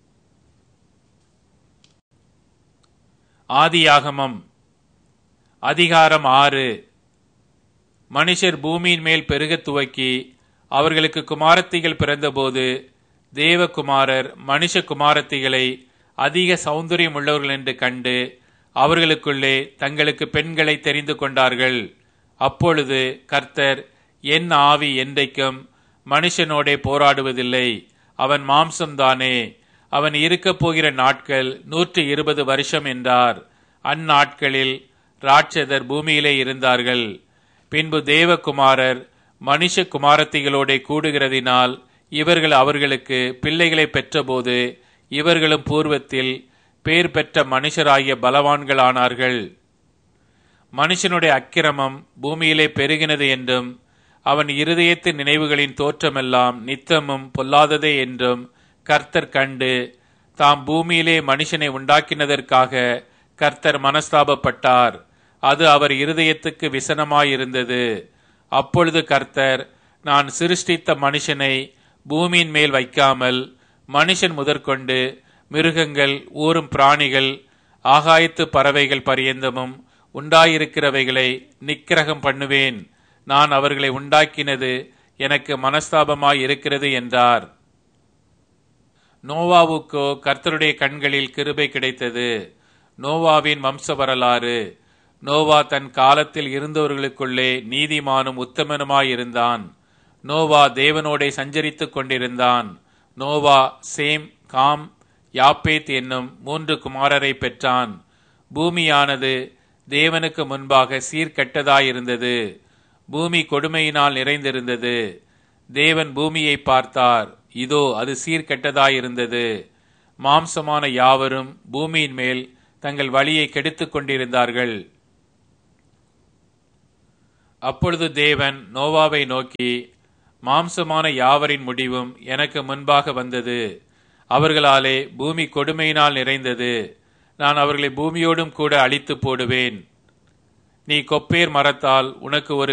ஆதியாகமம் அதிகாரம் ஆறு மனுஷர் பூமியின் மேல் பெருகத் துவக்கி அவர்களுக்கு குமாரத்திகள் பிறந்தபோது தேவகுமாரர் மனுஷ குமாரத்திகளை அதிக சௌந்தரியம் உள்ளவர்கள் என்று கண்டு அவர்களுக்குள்ளே தங்களுக்கு பெண்களை தெரிந்து கொண்டார்கள் அப்பொழுது கர்த்தர் என் ஆவி என்றைக்கும் மனுஷனோடே போராடுவதில்லை அவன் மாம்சம்தானே அவன் இருக்கப் போகிற நாட்கள் நூற்றி இருபது வருஷம் என்றார் அந்நாட்களில் ராட்சதர் பூமியிலே இருந்தார்கள் பின்பு தேவகுமாரர் மனுஷ குமாரத்திகளோட கூடுகிறதினால் இவர்கள் அவர்களுக்கு பிள்ளைகளை பெற்றபோது இவர்களும் பூர்வத்தில் பேர் பெற்ற மனுஷராகிய பலவான்களானார்கள் மனுஷனுடைய அக்கிரமம் பூமியிலே பெருகினது என்றும் அவன் இருதயத்து நினைவுகளின் தோற்றமெல்லாம் நித்தமும் பொல்லாததே என்றும் கர்த்தர் கண்டு தாம் பூமியிலே மனுஷனை உண்டாக்கினதற்காக கர்த்தர் மனஸ்தாபப்பட்டார் அது அவர் இருதயத்துக்கு விசனமாயிருந்தது அப்பொழுது கர்த்தர் நான் சிருஷ்டித்த மனுஷனை பூமியின் மேல் வைக்காமல் மனுஷன் முதற்கொண்டு மிருகங்கள் ஊரும் பிராணிகள் ஆகாயத்து பறவைகள் பரியந்தமும் உண்டாயிருக்கிறவைகளை நிக்கிரகம் பண்ணுவேன் நான் அவர்களை உண்டாக்கினது எனக்கு மனஸ்தாபமாய் இருக்கிறது என்றார் நோவாவுக்கோ கர்த்தருடைய கண்களில் கிருபை கிடைத்தது நோவாவின் வம்ச வரலாறு நோவா தன் காலத்தில் இருந்தவர்களுக்குள்ளே நீதிமானும் உத்தமனுமாயிருந்தான் நோவா தேவனோடே சஞ்சரித்துக் கொண்டிருந்தான் நோவா சேம் காம் யாப்பேத் என்னும் மூன்று குமாரரை பெற்றான் பூமியானது தேவனுக்கு முன்பாக சீர்கெட்டதாயிருந்தது பூமி கொடுமையினால் நிறைந்திருந்தது தேவன் பூமியை பார்த்தார் இதோ அது சீர்கெட்டதாயிருந்தது மாம்சமான யாவரும் பூமியின் மேல் தங்கள் வழியை கெடுத்துக் கொண்டிருந்தார்கள் அப்பொழுது தேவன் நோவாவை நோக்கி மாம்சமான யாவரின் முடிவும் எனக்கு முன்பாக வந்தது அவர்களாலே பூமி கொடுமையினால் நிறைந்தது நான் அவர்களை பூமியோடும் கூட அழித்து போடுவேன் நீ கொப்பேர் மரத்தால் உனக்கு ஒரு